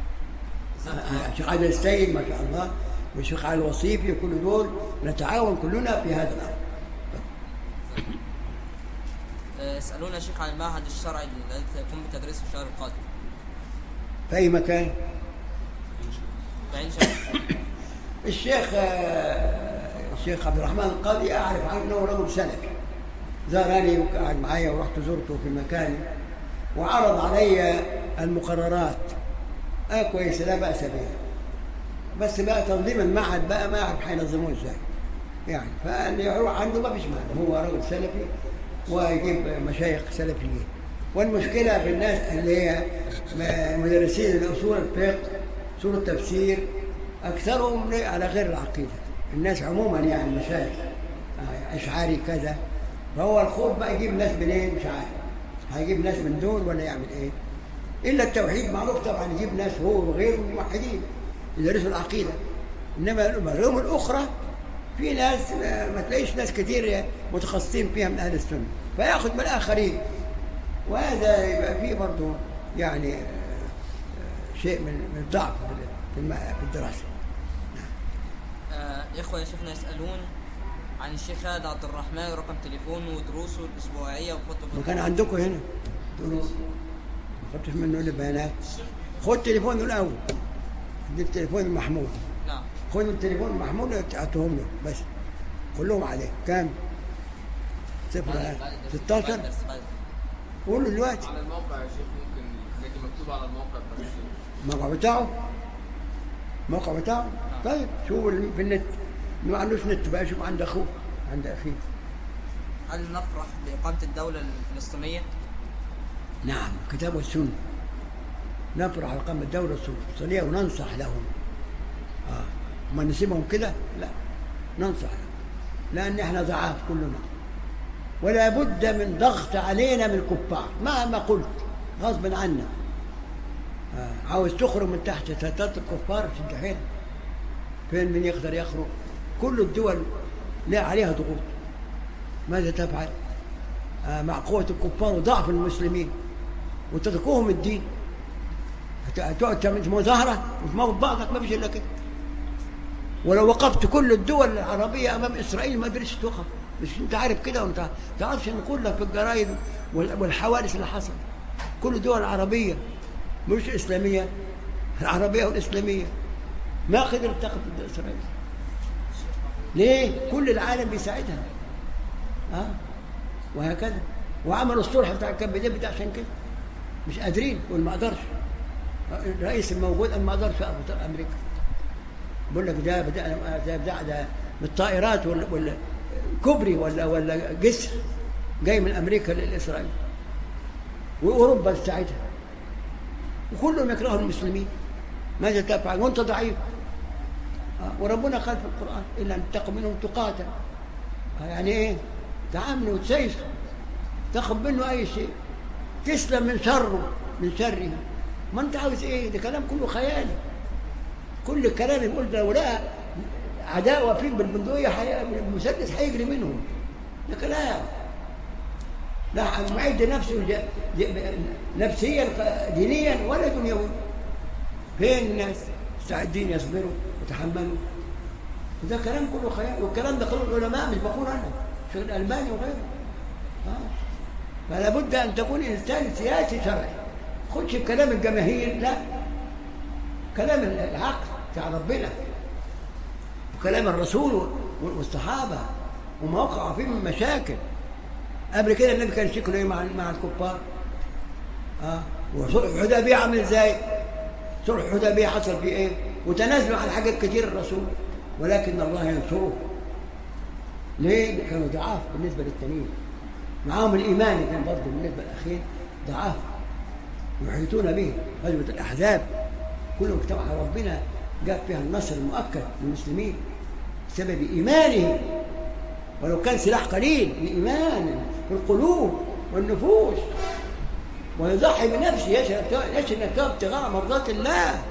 آه، الشيخ عادل السيد ما شاء الله والشيخ علي الوصيفي كل دول نتعاون كلنا في هذا الامر آه، يسألون يا شيخ عن المعهد الشرعي الذي سيكون بتدريسه الشهر القادم في اي مكان بعين شمس الشيخ آه، الشيخ عبد الرحمن القاضي اعرف عنه انه رجل سلفي زارني وقعد معي ورحت زرته في مكاني وعرض علي المقررات اه كويسه لا باس بها بس بقى تنظيم المعهد بقى ما اعرف هينظموه ازاي يعني فاللي يروح عنده ما فيش مانع هو رجل سلفي ويجيب مشايخ سلفيين والمشكله في الناس اللي هي م- مدرسين الاصول الفقه اصول التفسير اكثرهم على غير العقيده الناس عموما يعني مشايخ آه، اشعري كذا فهو الخوف بقى يجيب ناس منين مش عارف هيجيب ناس من دول ولا يعمل ايه الا التوحيد معروف طبعا يجيب ناس هو وغيره موحدين يدرسوا العقيده انما العلوم الاخرى في ناس آه، ما تلاقيش ناس كتير متخصصين فيها من اهل السنه فياخذ من الاخرين وهذا يبقى فيه برضه يعني آه، آه، شيء من من الضعف في الم- في الدراسه آه، إخوة يا شيخنا يسألون عن الشيخ خالد عبد الرحمن رقم تليفونه ودروسه الأسبوعية وكتبه وكان عندكم هنا تقولوا ما خدتش منه البيانات خد تليفونه الاول دي التليفون محمود نعم خد التليفون محمود اعطوهم له بس كلهم عليه كام؟ صفر 16 بعد الدرس، بعد. قول له دلوقتي على الموقع يا شيخ ممكن الحاجات دي مكتوبة على الموقع بتاع الشيخ الموقع بتاعه الموقع بتاعه طيب شوف ال- في النت ما عندوش نت بقى شوف عند اخوه عند اخيه هل نفرح بإقامة الدولة الفلسطينية؟ نعم الكتاب والسنة نفرح بقام الدولة الفلسطينية وننصح لهم آه. ما نسيبهم كده لا ننصح لهم لأن احنا ضعاف كلنا ولا بد من ضغط علينا من الكفار مهما قلت غصب عنا آه. عاوز تخرج من تحت ستات الكفار شد حيلك فين من يقدر يخرج كل الدول لا عليها ضغوط ماذا تفعل آه، مع قوة الكفار وضعف المسلمين وتتركوهم الدين هت- هتقعد تعمل مظاهرة وتموت بعضك ما فيش إلا كده ولو وقفت كل الدول العربية أمام إسرائيل ما قدرتش توقف مش أنت عارف كده وأنت ما تعرفش إن كلها في الجرايد وال- والحوادث اللي حصلت كل الدول العربية مش إسلامية العربية والإسلامية ما قدرت تاخذ ضد إسرائيل ليه؟ كل العالم بيساعدها ها وهكذا وعملوا الصلح بتاع كامب ديفيد عشان كده مش قادرين يقول ما اقدرش الرئيس الموجود أنا ما اقدرش اقف امريكا بقول لك ده بدا ده بتاع ده بالطائرات ولا ولا كوبري ولا ولا جسر جاي من امريكا لاسرائيل واوروبا تساعدها وكلهم يكرهوا المسلمين ماذا تفعل وانت ضعيف آه، وربنا قال في القران الا ان تتقوا منهم تقاتا آه، يعني ايه تعاملوا وتسيسوا تاخذ منه اي شيء تسلم من شره من شره ما انت عاوز ايه ده كلام كله خيالي كل الكلام يقول ده لو لقى عداء واقفين بالبندقيه حي... المسدس هيجري منهم ده كلام لا معد نفسه ج... ج... نفسيا دينيا ولا دنيويا فين الناس مستعدين يصبروا ويتحملوا وده كلام كله خيال والكلام ده كله العلماء مش بقول انا شيخ الالباني وغيره آه. فلا بد ان تكون انسان سياسي شرعي خدش بكلام الجماهير لا كلام العقل بتاع ربنا وكلام الرسول والصحابه وما وقعوا فيه من مشاكل قبل كده النبي كان شكله ايه مع مع الكفار اه وصلح الحديبيه عامل ازاي صلح الحديبيه حصل فيه ايه وتنازلوا على حاجات كتير الرسول ولكن الله ينصره ليه كانوا ضعاف بالنسبه للتانيين معاهم الايمان كان برضه بالنسبه للاخير ضعاف يحيطون به غزوه الاحزاب كلهم اجتمع ربنا جاب فيها النصر المؤكد للمسلمين بسبب ايمانهم ولو كان سلاح قليل الايمان في القلوب والنفوس ويضحي بنفسه يشهد يشهد انك ابتغاء مرضات الله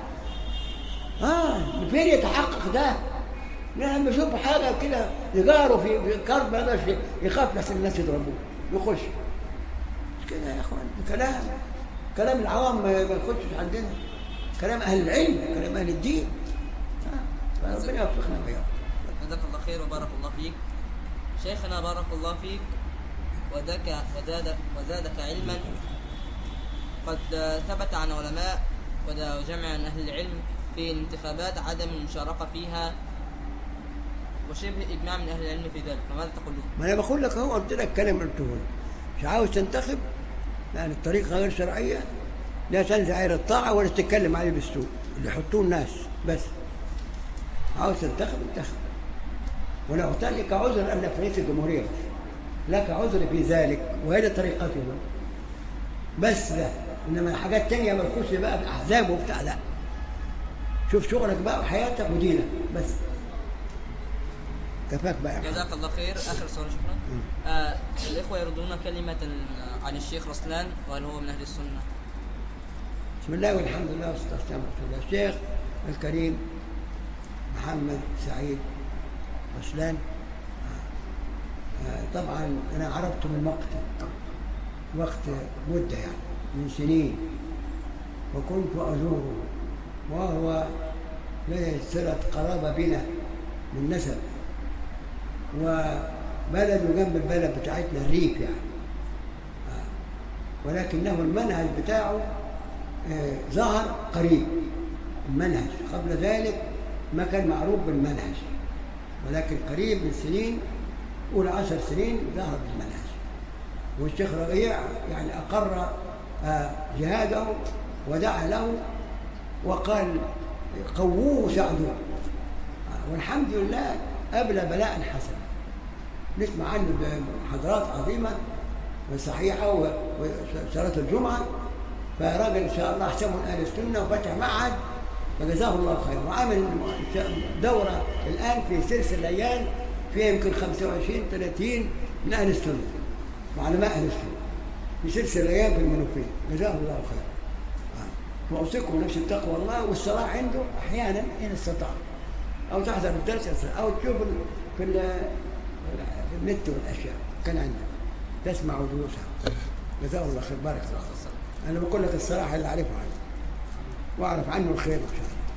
اه فين يتحقق ده؟ لما يشوف حاجه كده يجاره في في كرب ما يقدرش يخاف لحسن الناس يضربوه يخش مش كده يا اخوان كلام كلام العوام ما يخشش عندنا كلام اهل العلم كلام اهل الدين آه. فربنا يوفقنا وياكم جزاك الله خير وبارك الله فيك شيخنا بارك الله فيك وزادك وزاد وزادك علما قد ثبت عن علماء وجمع من أهل العلم في الانتخابات عدم المشاركة فيها وشبه إجماع من أهل العلم في ذلك فماذا تقول له؟ ما انا بقول لك اهو قلت لك كلام قلته لك. مش عاوز تنتخب يعني الطريقه غير شرعيه لا تنزع غير الطاعه ولا تتكلم عليه بالسوء اللي يحطوه الناس بس عاوز تنتخب انتخب ولا اعطى لك عذر انك في رئيس الجمهوريه بس. لك عذر في ذلك وهذه طريقته بس ده انما حاجات تانية ما تخش بقى باحزاب وبتاع لا شوف شغلك بقى وحياتك ودينك بس كفاك بقى يا محمد. جزاك الله خير آخر سؤال شكرا آه الإخوة يردون كلمة عن الشيخ رسلان وهل هو من أهل السنة؟ بسم الله والحمد لله والصلاة والسلام على رسول الله الشيخ الكريم محمد سعيد رسلان آه، طبعا أنا عرفته من وقت وقت مدة يعني من سنين وكنت أزوره وهو له صلة قرابة بنا من نسب وبلده جنب البلد بتاعتنا الريف يعني ولكنه المنهج بتاعه آه، ظهر قريب المنهج قبل ذلك ما كان معروف بالمنهج ولكن قريب من سنين قول عشر سنين ظهر بالمنهج والشيخ ربيع يعني أقر آه، جهاده ودعا له وقال قووه وساعدوه آه، والحمد لله أبلى بلاء حسنا نسمع عنه محاضرات عظيمة وصحيحة و- وصلاة الجمعة فراجل إن شاء الله أحسن من أهل السنة وفتح معهد فجزاه الله خير وعمل دورة الآن في سلسلة أيام فيها يمكن 25 30 من أهل السنة وعلماء أهل السنة في سلسلة أيام في المنوفية جزاه الله خير آه. وأوصيكم نفس التقوى الله والصلاة عنده أحيانا إن استطاع أو تحضر الدرس أو تشوف ال- في ال- في النت والأشياء كان عنده تسمع دروسها جزاه الله خير بارك الله انا بقول لك الصراحه اللي اعرفه عنه واعرف عنه الخير ان شاء الله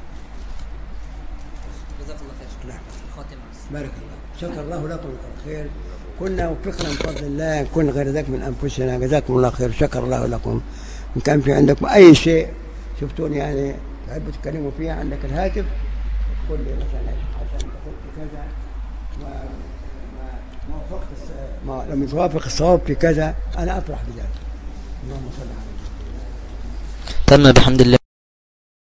جزاك الله خير نعم. خاتمة بارك الله شكر الله لكم الخير كنا وفقنا من فضل الله كن غير ذاك من انفسنا جزاكم الله خير شكر الله لكم ان كان في عندكم اي شيء شفتوني يعني تحبوا تتكلموا فيه عندك الهاتف قل لي مثلا عشان قلت كذا ما ما ما وافقت الص- ما لم يتوافق الصواب في كذا انا افرح بذلك اللهم صل على تم بحمد الله